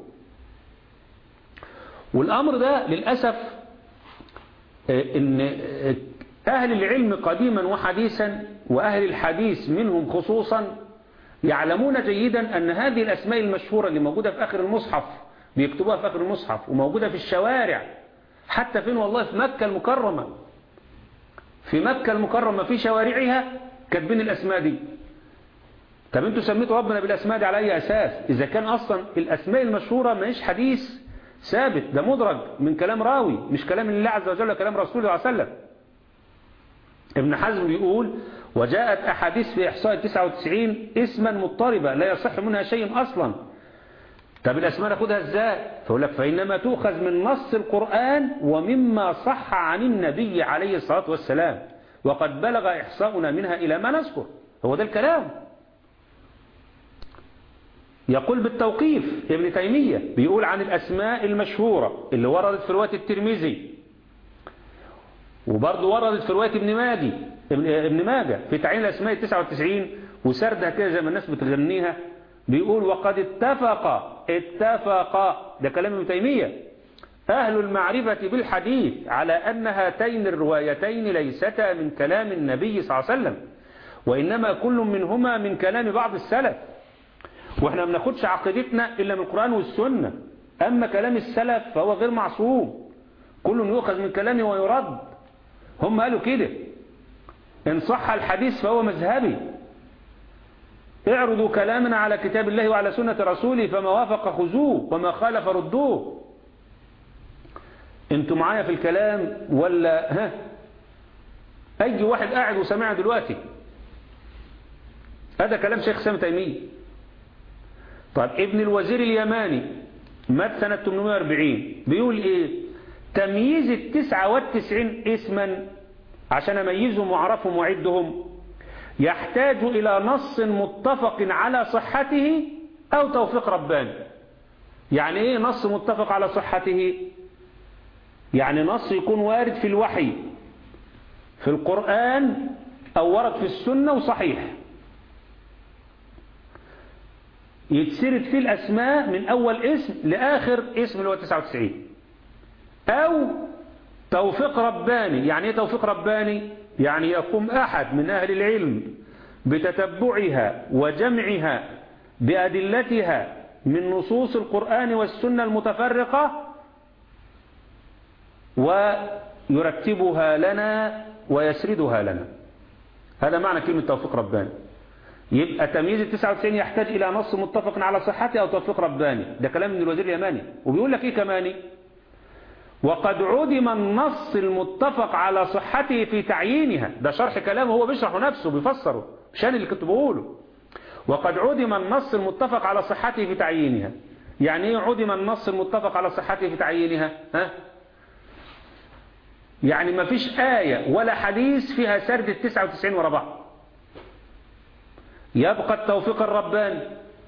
والامر ده للأسف ان اهل العلم قديما وحديثا واهل الحديث منهم خصوصا يعلمون جيدا ان هذه الاسماء المشهورة اللي موجودة في اخر المصحف بيكتبوها في اخر المصحف وموجودة في الشوارع حتى فين والله في مكة المكرمة في مكة المكرمة في شوارعها كاتبين الأسماء دي طب انتوا سميتوا ربنا بالأسماء دي على أي أساس إذا كان أصلا الأسماء المشهورة ماهيش حديث ثابت ده مدرج من كلام راوي مش كلام الله عز وجل كلام رسول الله صلى الله عليه وسلم ابن حزم بيقول وجاءت أحاديث في إحصاء 99 اسما مضطربة لا يصح منها شيء أصلا طب الأسماء ناخدها ازاي فيقول لك فإنما تؤخذ من نص القرآن ومما صح عن النبي عليه الصلاة والسلام وقد بلغ إحصاؤنا منها إلى ما نذكر هو ده الكلام يقول بالتوقيف ابن تيمية بيقول عن الأسماء المشهورة اللي وردت في رواية الترمذي وبرضه وردت في رواية ابن ماجي ابن ماجه في تعيين الأسماء 99 وسردها كده زي ما الناس بتغنيها بيقول وقد اتفق اتفق ده كلام ابن تيمية أهل المعرفة بالحديث على أن هاتين الروايتين ليستا من كلام النبي صلى الله عليه وسلم وإنما كل منهما من كلام بعض السلف وإحنا ما بناخدش عقيدتنا إلا من القرآن والسنة أما كلام السلف فهو غير معصوم كل يؤخذ من كلامه ويرد هم قالوا كده إن صح الحديث فهو مذهبي اعرضوا كلامنا على كتاب الله وعلى سنة رسوله فما وافق خذوه وما خالف ردوه انتوا معايا في الكلام ولا ها اي واحد قاعد وسمع دلوقتي هذا كلام شيخ سامي تيمية طيب ابن الوزير اليماني مات سنة 840 بيقول ايه تمييز التسعة والتسعين اسما عشان اميزهم واعرفهم واعدهم يحتاج إلى نص متفق على صحته أو توفيق رباني يعني إيه نص متفق على صحته يعني نص يكون وارد في الوحي في القرآن أو ورد في السنة وصحيح يتسرد فيه الأسماء من أول اسم لآخر اسم اللي هو 99 أو توفيق رباني يعني ايه توفيق رباني يعني يقوم أحد من أهل العلم بتتبعها وجمعها بأدلتها من نصوص القرآن والسنة المتفرقة ويرتبها لنا ويسردها لنا هذا معنى كلمة توفيق رباني يبقى تمييز ال 99 يحتاج إلى نص متفق على صحته أو توفيق رباني ده كلام من الوزير اليماني وبيقول لك إيه كماني وقد عدم النص المتفق على صحته في تعيينها ده شرح كلامه هو بيشرحه نفسه بيفسره مش أنا اللي كنت بقوله وقد عدم النص المتفق على صحته في تعيينها يعني ايه عدم النص المتفق على صحته في تعيينها ها يعني ما فيش آية ولا حديث فيها سرد التسعة وتسعين ورا بعض يبقى التوفيق الرباني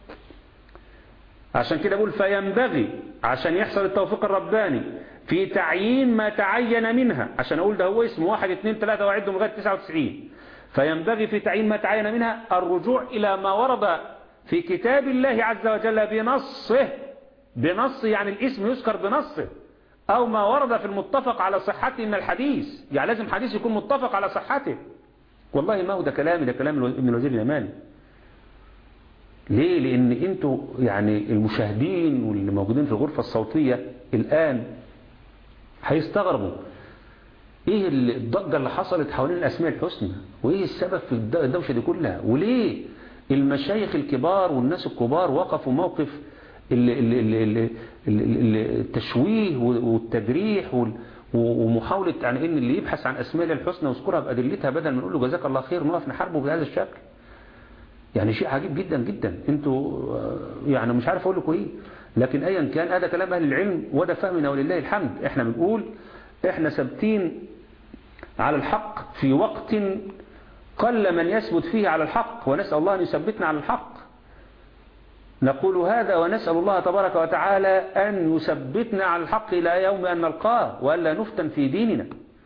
عشان كده بقول فينبغي عشان يحصل التوفيق الرباني في تعيين ما تعين منها عشان أقول ده هو اسم واحد اثنين ثلاثة وعدهم لغاية 99 فينبغي في تعيين ما تعين منها الرجوع إلى ما ورد في كتاب الله عز وجل بنصه بنص يعني الاسم يذكر بنصه أو ما ورد في المتفق على صحته من الحديث يعني لازم حديث يكون متفق على صحته والله ما هو ده كلامي ده كلام ابن الوزير اليماني ليه لان انتوا يعني المشاهدين واللي موجودين في الغرفة الصوتية الآن هيستغربوا ايه الضجة اللي حصلت حوالين الاسماء الحسنى وايه السبب في الدوشة دي كلها وليه المشايخ الكبار والناس الكبار وقفوا موقف التشويه والتجريح ومحاولة يعني ان اللي يبحث عن اسماء الله الحسنى ويذكرها بادلتها بدل ما نقول له جزاك الله خير نقف نحاربه بهذا الشكل يعني شيء عجيب جدا جدا انتوا يعني مش عارف اقول لكم ايه لكن ايا كان هذا كلام اهل العلم وده فهمنا ولله الحمد احنا بنقول احنا ثابتين على الحق في وقت قل من يثبت فيه على الحق ونسأل الله أن يثبتنا على الحق نقول هذا ونسأل الله تبارك وتعالى أن يثبتنا على الحق إلى يوم أن نلقاه وألا نفتن في ديننا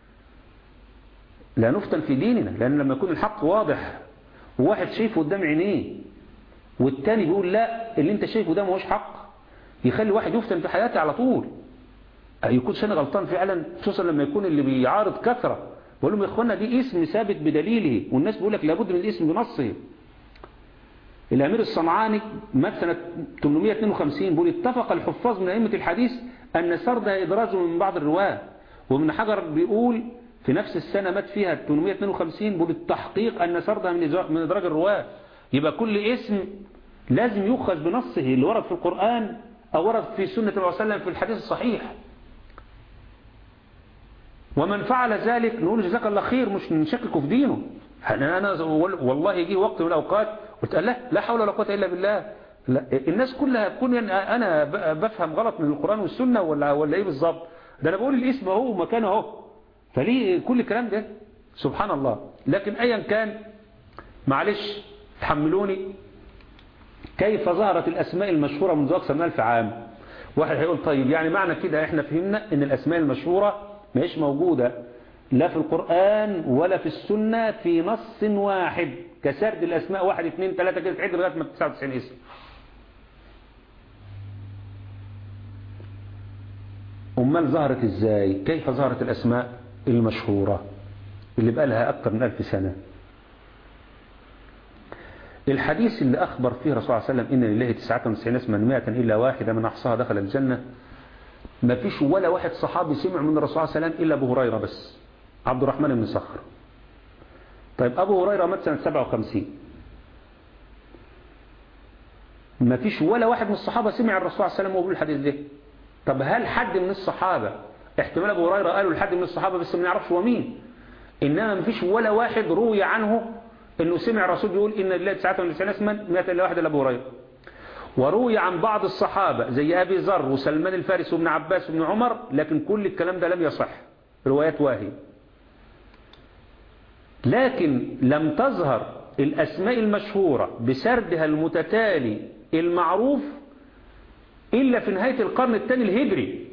لا نفتن في ديننا لأن لما يكون الحق واضح وواحد شايفه قدام عينيه والتاني بيقول لا اللي انت شايفه ده ما هوش حق يخلي واحد يفتن في حياته على طول يكون سنة غلطان فعلا خصوصا لما يكون اللي بيعارض كثرة بقول لهم يا اخوانا دي اسم ثابت بدليله والناس بيقول لك لابد من الاسم بنصه الامير الصنعاني مات سنة 852 بيقول اتفق الحفاظ من ائمه الحديث ان سردها ادراج من بعض الرواه ومن حجر بيقول في نفس السنة مات فيها 852 بيقول التحقيق ان سردها من ادراج الرواه يبقى كل اسم لازم يؤخذ بنصه اللي ورد في القرآن او ورد في سنة الرسول صلى الله عليه وسلم في الحديث الصحيح ومن فعل ذلك نقول جزاك الله خير مش نشككه في دينه أنا والله يجي وقت من الأوقات قلت لا لا حول ولا قوة إلا بالله لا الناس كلها تكون أنا بفهم غلط من القرآن والسنة ولا ولا إيه بالظبط ده أنا بقول الاسم أهو ومكانه أهو فليه كل الكلام ده سبحان الله لكن أيا كان معلش تحملوني كيف ظهرت الأسماء المشهورة منذ أكثر من ألف عام واحد هيقول طيب يعني معنى كده احنا فهمنا ان الأسماء المشهورة مش موجودة لا في القرآن ولا في السنة في نص واحد كسرد الأسماء واحد اثنين ثلاثة كده تعد لغاية ما 99 اسم أمال ظهرت إزاي كيف ظهرت الأسماء المشهورة اللي بقى لها أكثر من ألف سنة الحديث اللي أخبر فيه رسول الله صلى الله عليه وسلم إن لله 99 اسما 100 إلا واحدة من أحصاها دخل الجنة ما فيش ولا واحد صحابي سمع من الرسول صلى الله عليه وسلم إلا أبو هريرة بس عبد الرحمن بن صخر طيب أبو هريرة مات سنة 57 ما فيش ولا واحد من الصحابة سمع الرسول صلى الله عليه وسلم وهو الحديث ده طب هل حد من الصحابة احتمال أبو هريرة قالوا لحد من الصحابة بس ما نعرفش هو مين إنما ما فيش ولا واحد روي عنه إنه سمع الرسول يقول إن لله 99 اسما 100 إلا واحد إلا أبو هريرة وروي عن بعض الصحابة زي أبي ذر وسلمان الفارس وابن عباس وابن عمر لكن كل الكلام ده لم يصح روايات واهي لكن لم تظهر الأسماء المشهورة بسردها المتتالي المعروف إلا في نهاية القرن الثاني الهجري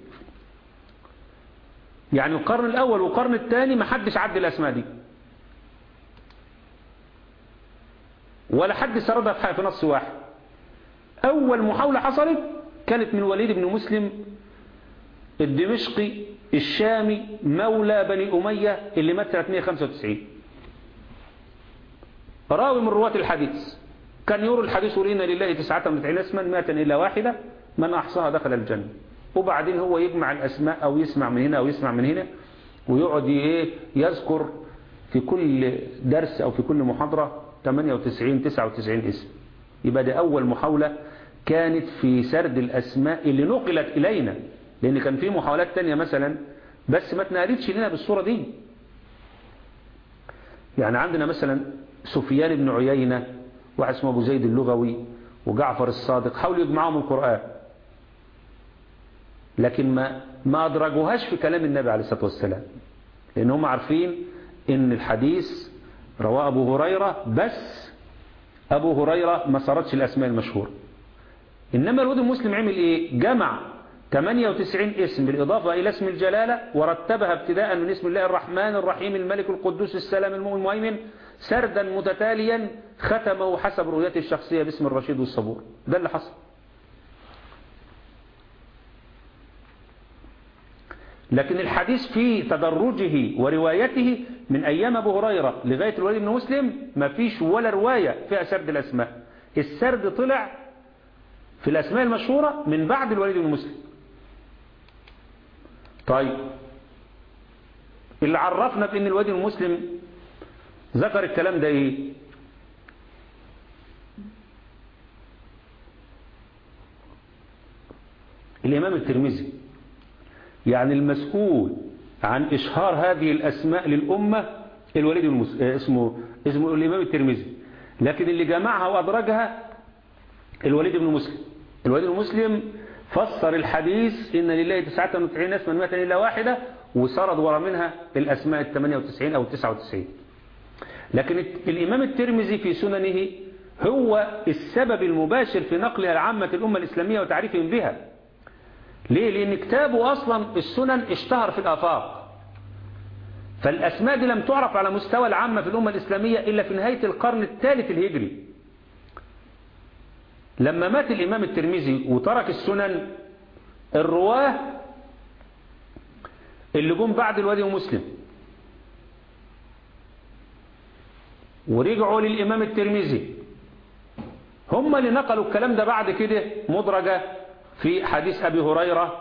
يعني القرن الأول والقرن الثاني ما حدش عد الأسماء دي ولا حد سردها في نص واحد أول محاولة حصلت كانت من وليد بن مسلم الدمشقي الشامي مولى بني أمية اللي مات 395 راوي من رواة الحديث كان يروي الحديث لنا لله تسعة وتسعين اسما مئة إلا واحدة من أحصاها دخل الجنة وبعدين هو يجمع الأسماء أو يسمع من هنا أو يسمع من هنا ويقعد ايه يذكر في كل درس أو في كل محاضرة 98 99 اسم يبقى ده أول محاولة كانت في سرد الأسماء اللي نقلت إلينا لأن كان في محاولات تانية مثلا بس ما اتنقلتش لنا بالصورة دي يعني عندنا مثلا سفيان بن عيينة واحد اسمه أبو زيد اللغوي وجعفر الصادق حاولوا يجمعهم القرآن لكن ما ما أدرجوهاش في كلام النبي عليه الصلاة والسلام لأن هم عارفين إن الحديث رواه أبو هريرة بس أبو هريرة ما صارتش الأسماء المشهورة إنما الواد المسلم عمل إيه جمع 98 اسم بالإضافة إلى اسم الجلالة ورتبها ابتداء من اسم الله الرحمن الرحيم الملك القدوس السلام المؤمن المهيمن سردا متتاليا ختمه حسب رؤيته الشخصية باسم الرشيد والصبور ده اللي حصل لكن الحديث في تدرجه وروايته من أيام أبو هريرة لغاية الوليد بن مسلم ما فيش ولا رواية فيها سرد الأسماء السرد طلع في الأسماء المشهورة من بعد الوليد بن مسلم طيب اللي عرفنا بأن الوليد بن مسلم ذكر الكلام ده ايه الإمام الترمذي يعني المسؤول عن إشهار هذه الأسماء للأمة الوليد المس... اسمه اسمه الإمام الترمذي لكن اللي جمعها وأدرجها الوليد بن مسلم الوليد بن مسلم فسر الحديث إن لله 99 اسما مئة إلا واحدة وسرد ورا منها الأسماء ال 98 أو 99 لكن الإمام الترمذي في سننه هو السبب المباشر في نقلها لعامة الأمة الإسلامية وتعريفهم بها ليه؟ لأن كتابه أصلا السنن اشتهر في الآفاق فالأسماء دي لم تعرف على مستوى العامة في الأمة الإسلامية إلا في نهاية القرن الثالث الهجري لما مات الإمام الترمذي وترك السنن الرواه اللي جم بعد الوادي ومسلم ورجعوا للإمام الترمذي هم اللي نقلوا الكلام ده بعد كده مدرجة في حديث أبي هريرة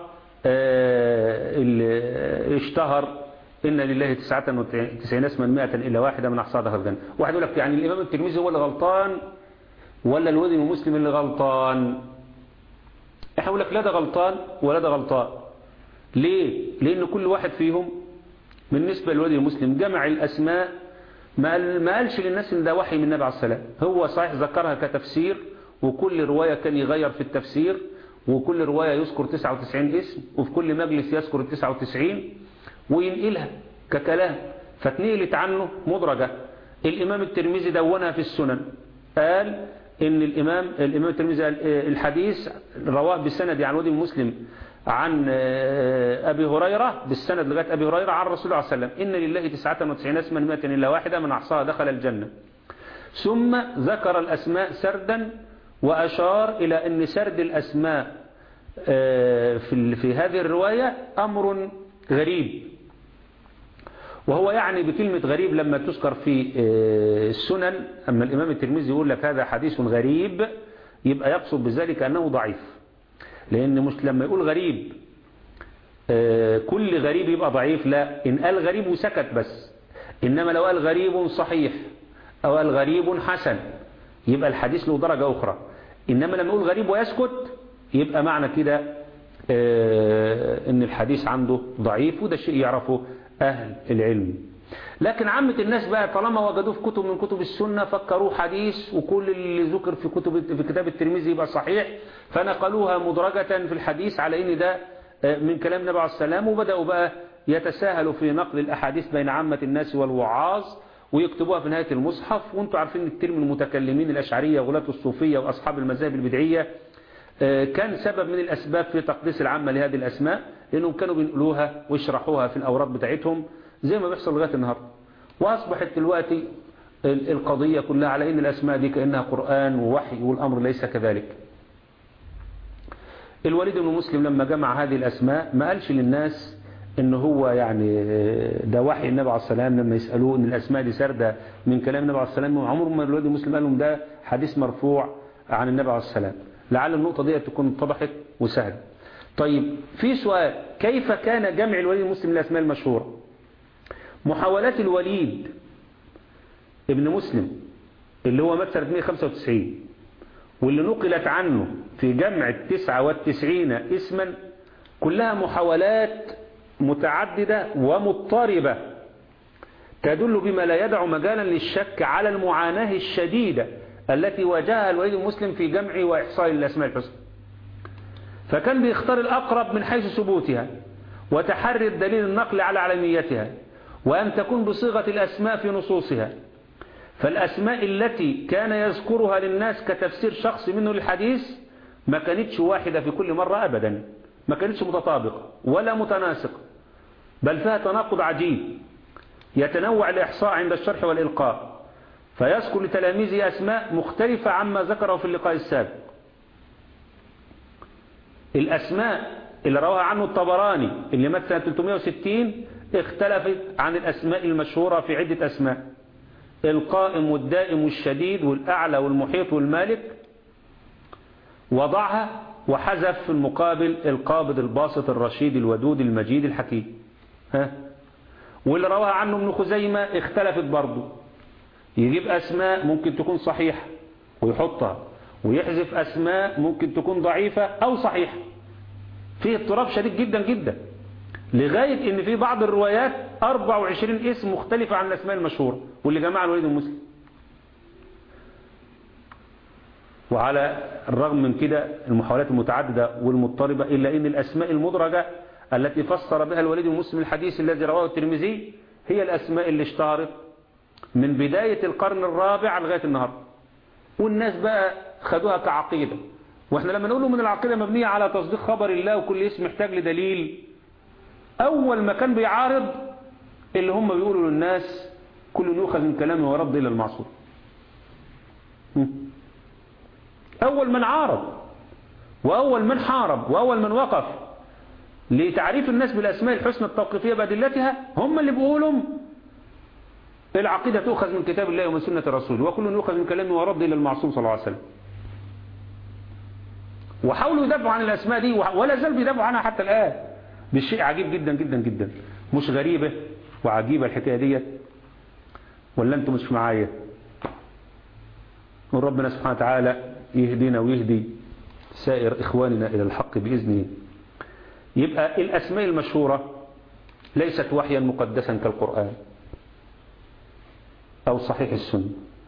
اللي اشتهر إن لله تسعة وتسعين اسما مئة إلا واحدة من أحصاد دخل الجنة واحد يقول لك يعني الإمام الترمذي هو اللي غلطان ولا الوادي المسلم اللي غلطان احنا نقول لك لا ده غلطان ولا ده غلطان ليه لأن كل واحد فيهم بالنسبة للوادي المسلم جمع الأسماء ما قالش للناس ان ده وحي من النبي عليه السلام هو صحيح ذكرها كتفسير وكل رواية كان يغير في التفسير وكل رواية يذكر 99 اسم وفي كل مجلس يذكر ال 99 وينقلها ككلام فاتنقلت عنه مدرجة الإمام الترمذي دونها في السنن قال إن الإمام الإمام الترمذي الحديث رواه بالسند عن ودي مسلم عن أبي هريرة بالسند لغاية أبي هريرة عن رسول الله صلى الله عليه وسلم إن لله تسعة وتسعين اسما مئة إلا واحدة من أحصاها دخل الجنة ثم ذكر الأسماء سردا وأشار إلى أن سرد الأسماء في في هذه الرواية أمر غريب وهو يعني بكلمة غريب لما تذكر في السنن أما الإمام الترمذي يقول لك هذا حديث غريب يبقى يقصد بذلك أنه ضعيف لأن مش لما يقول غريب كل غريب يبقى ضعيف لا إن قال غريب وسكت بس إنما لو قال غريب صحيح أو قال غريب حسن يبقى الحديث له درجة أخرى إنما لما يقول غريب ويسكت يبقى معنى كده إن الحديث عنده ضعيف وده شيء يعرفه أهل العلم لكن عامة الناس بقى طالما وجدوه في كتب من كتب السنة فكروه حديث وكل اللي ذكر في كتب في كتاب الترمذي يبقى صحيح فنقلوها مدرجة في الحديث على ان ده من كلام النبي عليه السلام وبدأوا بقى يتساهلوا في نقل الأحاديث بين عامة الناس والوعاظ ويكتبوها في نهاية المصحف وانتم عارفين كتير من المتكلمين الأشعرية وغلاة الصوفية وأصحاب المذاهب البدعية كان سبب من الأسباب في تقديس العامة لهذه الأسماء لأنهم كانوا بينقلوها ويشرحوها في الأوراد بتاعتهم زي ما بيحصل لغاية النهاردة وأصبحت دلوقتي القضية كلها على أن الأسماء دي كأنها قرآن ووحي والأمر ليس كذلك الوليد بن مسلم لما جمع هذه الأسماء ما قالش للناس ان هو يعني ده وحي النبي عليه السلام لما يسألوه ان الأسماء دي سردة من كلام النبي عليه السلام عمر ما الوليد بن مسلم قال لهم ده حديث مرفوع عن النبي عليه السلام لعل النقطة دي تكون اتضحت وسهل طيب في سؤال كيف كان جمع الوليد المسلم للأسماء المشهورة محاولات الوليد ابن مسلم اللي هو مات سنة 195 واللي نقلت عنه في جمع التسعة والتسعين اسما كلها محاولات متعددة ومضطربة تدل بما لا يدع مجالا للشك على المعاناة الشديدة التي واجهها الوليد المسلم في جمع وإحصاء الأسماء الحسنى فكان بيختار الأقرب من حيث ثبوتها وتحري الدليل النقل على علميتها وأن تكون بصيغة الأسماء في نصوصها فالأسماء التي كان يذكرها للناس كتفسير شخص منه للحديث ما كانتش واحدة في كل مرة أبدا ما كانتش متطابقة ولا متناسقة بل فيها تناقض عجيب يتنوع الإحصاء عند الشرح والإلقاء فيذكر لتلاميذه أسماء مختلفة عما ذكره في اللقاء السابق الأسماء اللي رواها عنه الطبراني اللي مات سنة 360 اختلفت عن الأسماء المشهورة في عدة أسماء القائم والدائم والشديد والأعلى والمحيط والمالك وضعها وحذف في المقابل القابض الباسط الرشيد الودود المجيد الحكيم ها واللي رواها عنه ابن خزيمة اختلفت برضه يجيب أسماء ممكن تكون صحيحة ويحطها ويحذف أسماء ممكن تكون ضعيفة أو صحيحة فيه اضطراب شديد جدا جدا لغاية ان في بعض الروايات 24 اسم مختلفة عن الاسماء المشهورة واللي جمعها الوليد المسلم وعلى الرغم من كده المحاولات المتعددة والمضطربة إلا أن الأسماء المدرجة التي فسر بها الوليد المسلم الحديث الذي رواه الترمذي هي الأسماء اللي اشتهرت من بداية القرن الرابع لغاية النهاردة والناس بقى خدوها كعقيدة واحنا لما نقوله من العقيدة مبنية على تصديق خبر الله وكل اسم محتاج لدليل أول ما كان بيعارض اللي هم بيقولوا للناس كل يؤخذ من كلامه ورد إلى المعصوم أول من عارض وأول من حارب وأول من وقف لتعريف الناس بالأسماء الحسنى التوقيفية بأدلتها هم اللي بيقولوا العقيدة تؤخذ من كتاب الله ومن سنة الرسول وكل يؤخذ من كلامه ورد إلى المعصوم صلى الله عليه وسلم وحاولوا يدافعوا عن الأسماء دي ولا زال بيدافعوا عنها حتى الآن بالشيء عجيب جدا جدا جدا مش غريبة وعجيبة الحكاية ديت ولا انتم مش معايا وربنا سبحانه وتعالى يهدينا ويهدي سائر إخواننا إلى الحق بإذنه يبقى الأسماء المشهورة ليست وحيا مقدسا كالقرآن أو صحيح السنة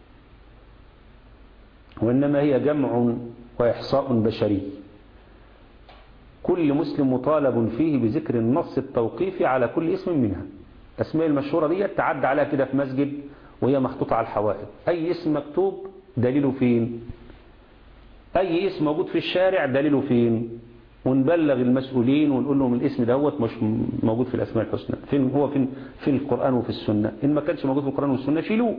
وإنما هي جمع وإحصاء بشري كل مسلم مطالب فيه بذكر النص التوقيفي على كل اسم منها الأسماء المشهورة دي تعدى عليها كده في مسجد وهي محطوطة على الحوائط أي اسم مكتوب دليله فين أي اسم موجود في الشارع دليله فين ونبلغ المسؤولين ونقول لهم الاسم دوت مش موجود في الأسماء الحسنى فين هو فين في القرآن وفي السنة إن ما كانش موجود في القرآن والسنة شيلوه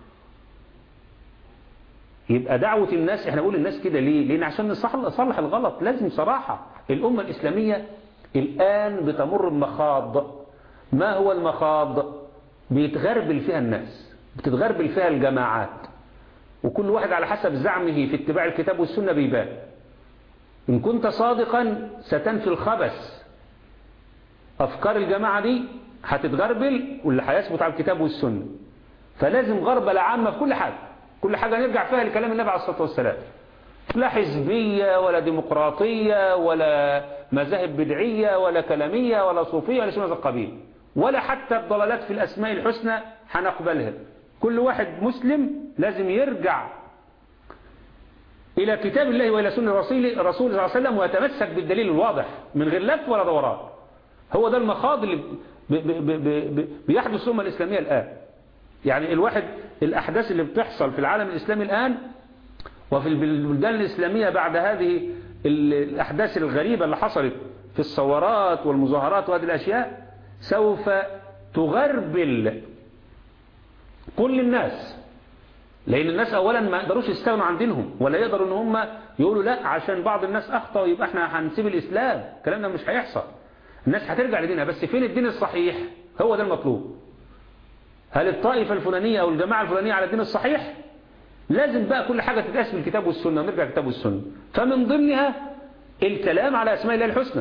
يبقى دعوة الناس احنا نقول الناس كده ليه لأن عشان نصلح الغلط لازم صراحة الأمة الإسلامية الآن بتمر بمخاض ما هو المخاض بيتغربل فيها الناس بتتغربل فيها الجماعات وكل واحد على حسب زعمه في اتباع الكتاب والسنة بيبان إن كنت صادقا ستنفي الخبث أفكار الجماعة دي هتتغربل واللي هيثبت على الكتاب والسنة فلازم غربلة عامة في كل حاجة كل حاجة نرجع فيها لكلام النبي عليه الصلاة والسلام لا حزبية ولا ديمقراطية ولا مذاهب بدعية ولا كلامية ولا صوفية ولا شيء من هذا القبيل ولا حتى الضلالات في الأسماء الحسنى هنقبلها كل واحد مسلم لازم يرجع إلى كتاب الله وإلى سنة رسوله الرسول صلى الله عليه وسلم ويتمسك بالدليل الواضح من غير لف ولا دوران هو ده المخاض اللي بي بي بي بيحدث الأمة الإسلامية الآن يعني الواحد الأحداث اللي بتحصل في العالم الإسلامي الآن وفي البلدان الإسلامية بعد هذه الأحداث الغريبة اللي حصلت في الثورات والمظاهرات وهذه الأشياء سوف تغربل كل الناس لأن الناس أولا ما يقدروش يستغنوا عن دينهم ولا يقدروا ان هم يقولوا لا عشان بعض الناس أخطأ يبقى احنا هنسيب الإسلام الكلام ده مش هيحصل الناس هترجع لدينها بس فين الدين الصحيح هو ده المطلوب هل الطائفة الفلانية أو الجماعة الفلانية على الدين الصحيح لازم بقى كل حاجة تتقاس بالكتاب والسنة ونرجع الكتاب والسنة فمن ضمنها الكلام على أسماء الله الحسنى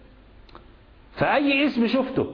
فأي اسم شفته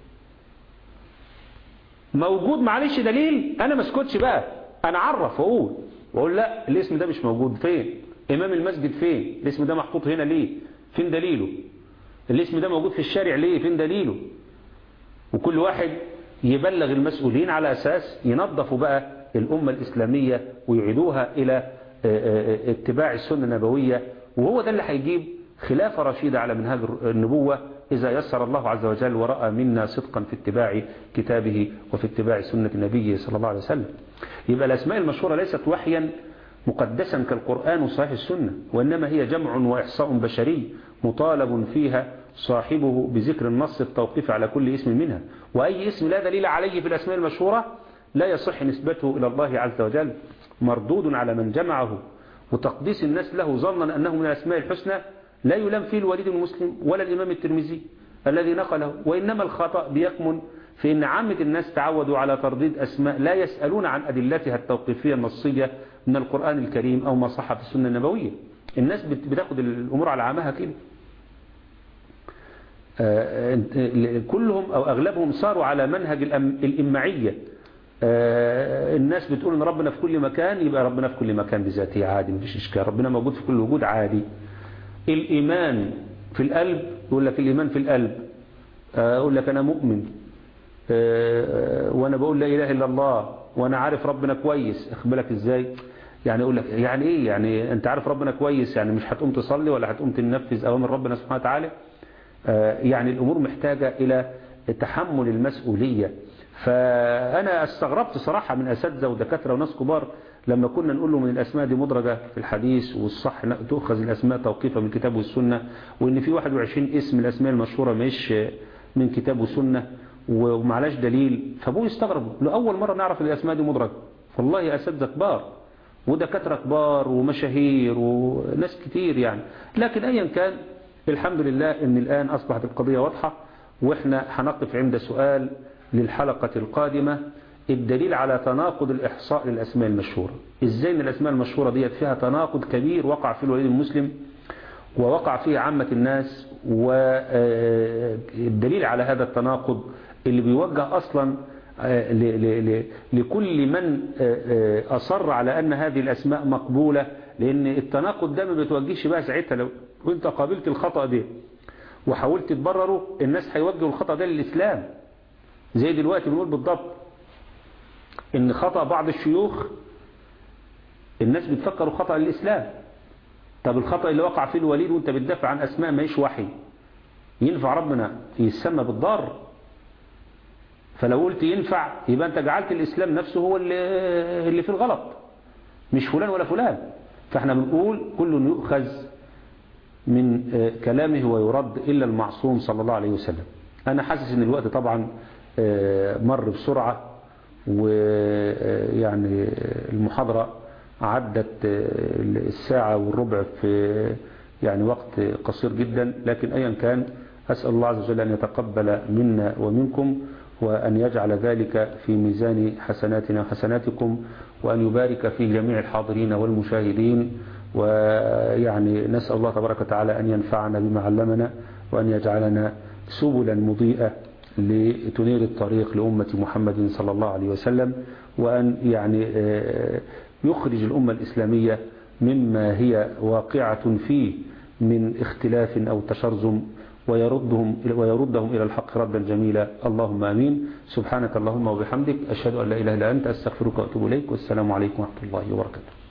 موجود معلش دليل أنا ما اسكتش بقى أنا أعرف وأقول وأقول لا الاسم ده مش موجود فين إمام المسجد فين الاسم ده محطوط هنا ليه فين دليله الاسم ده موجود في الشارع ليه فين دليله وكل واحد يبلغ المسؤولين على أساس ينظفوا بقى الأمة الإسلامية ويعيدوها إلى اتباع السنة النبوية وهو ده اللي هيجيب خلافة رشيدة على منهاج النبوة إذا يسر الله عز وجل ورأى منا صدقا في اتباع كتابه وفي اتباع سنة نبيه صلى الله عليه وسلم يبقى الأسماء المشهورة ليست وحيا مقدسا كالقرآن وصحيح السنة وإنما هي جمع وإحصاء بشري مطالب فيها صاحبه بذكر النص التوقيف على كل اسم منها وأي اسم لا دليل عليه في الأسماء المشهورة لا يصح نسبته إلى الله عز وجل مردود على من جمعه وتقديس الناس له ظنا أنه من الأسماء الحسنى لا يلام فيه الوليد المسلم ولا الإمام الترمذي الذي نقله وإنما الخطأ بيكمن في أن عامة الناس تعودوا على ترديد أسماء لا يسألون عن أدلتها التوقيفية النصية من القرآن الكريم أو ما صح في السنة النبوية الناس بتاخد الأمور على عامها كده كلهم أو أغلبهم صاروا على منهج الإمعية الناس بتقول ان ربنا في كل مكان يبقى ربنا في كل مكان بذاته عادي مفيش اشكال ربنا موجود في كل وجود عادي الايمان في القلب يقول لك الايمان في القلب اقول لك انا مؤمن وانا بقول لا اله الا الله وانا عارف ربنا كويس اخبرك ازاي يعني اقول لك يعني ايه يعني انت عارف ربنا كويس يعني مش هتقوم تصلي ولا هتقوم تنفذ اوامر ربنا سبحانه وتعالى يعني الامور محتاجه الى تحمل المسؤوليه فأنا استغربت صراحة من أساتذة ودكاترة وناس كبار لما كنا نقول له من الأسماء دي مدرجة في الحديث والصح تؤخذ الأسماء توقيفا من الكتاب والسنة وإن في 21 اسم الأسماء المشهورة مش من كتاب وسنة ومعلاش دليل فابوه يستغربوا لأول مرة نعرف الأسماء دي مدرجة والله أساتذة كبار ودكاترة كبار ومشاهير وناس كتير يعني لكن أيا كان الحمد لله إن الآن أصبحت القضية واضحة وإحنا هنقف عند سؤال للحلقة القادمة الدليل على تناقض الإحصاء للأسماء المشهورة إزاي أن الأسماء المشهورة ديت فيها تناقض كبير وقع في الوليد المسلم ووقع فيه عامة الناس والدليل على هذا التناقض اللي بيوجه أصلا لكل من أصر على أن هذه الأسماء مقبولة لأن التناقض ده ما بيتوجهش بقى ساعتها لو كنت قابلت الخطأ ده وحاولت تبرره الناس هيوجهوا الخطأ ده للإسلام زي دلوقتي بنقول بالضبط ان خطأ بعض الشيوخ الناس بتفكروا خطأ الإسلام طب الخطأ اللي وقع فيه الوليد وانت بتدافع عن أسماء ما يش وحي ينفع ربنا يسمى بالضار فلو قلت ينفع يبقى انت جعلت الإسلام نفسه هو اللي, اللي في الغلط مش فلان ولا فلان فاحنا بنقول كل يؤخذ من كلامه ويرد إلا المعصوم صلى الله عليه وسلم أنا حاسس ان الوقت طبعا مر بسرعة ويعني المحاضرة عدت الساعة والربع في يعني وقت قصير جدا لكن أيا كان أسأل الله عز وجل أن يتقبل منا ومنكم وأن يجعل ذلك في ميزان حسناتنا وحسناتكم وأن يبارك في جميع الحاضرين والمشاهدين ويعني نسأل الله تبارك وتعالى أن ينفعنا بما علمنا وأن يجعلنا سبلا مضيئة لتنير الطريق لأمة محمد صلى الله عليه وسلم وأن يعني يخرج الأمة الإسلامية مما هي واقعة فيه من اختلاف أو تشرذم ويردهم ويردهم إلى الحق ردا جميلا اللهم آمين سبحانك اللهم وبحمدك أشهد أن لا إله إلا أنت أستغفرك وأتوب إليك والسلام عليكم ورحمة الله وبركاته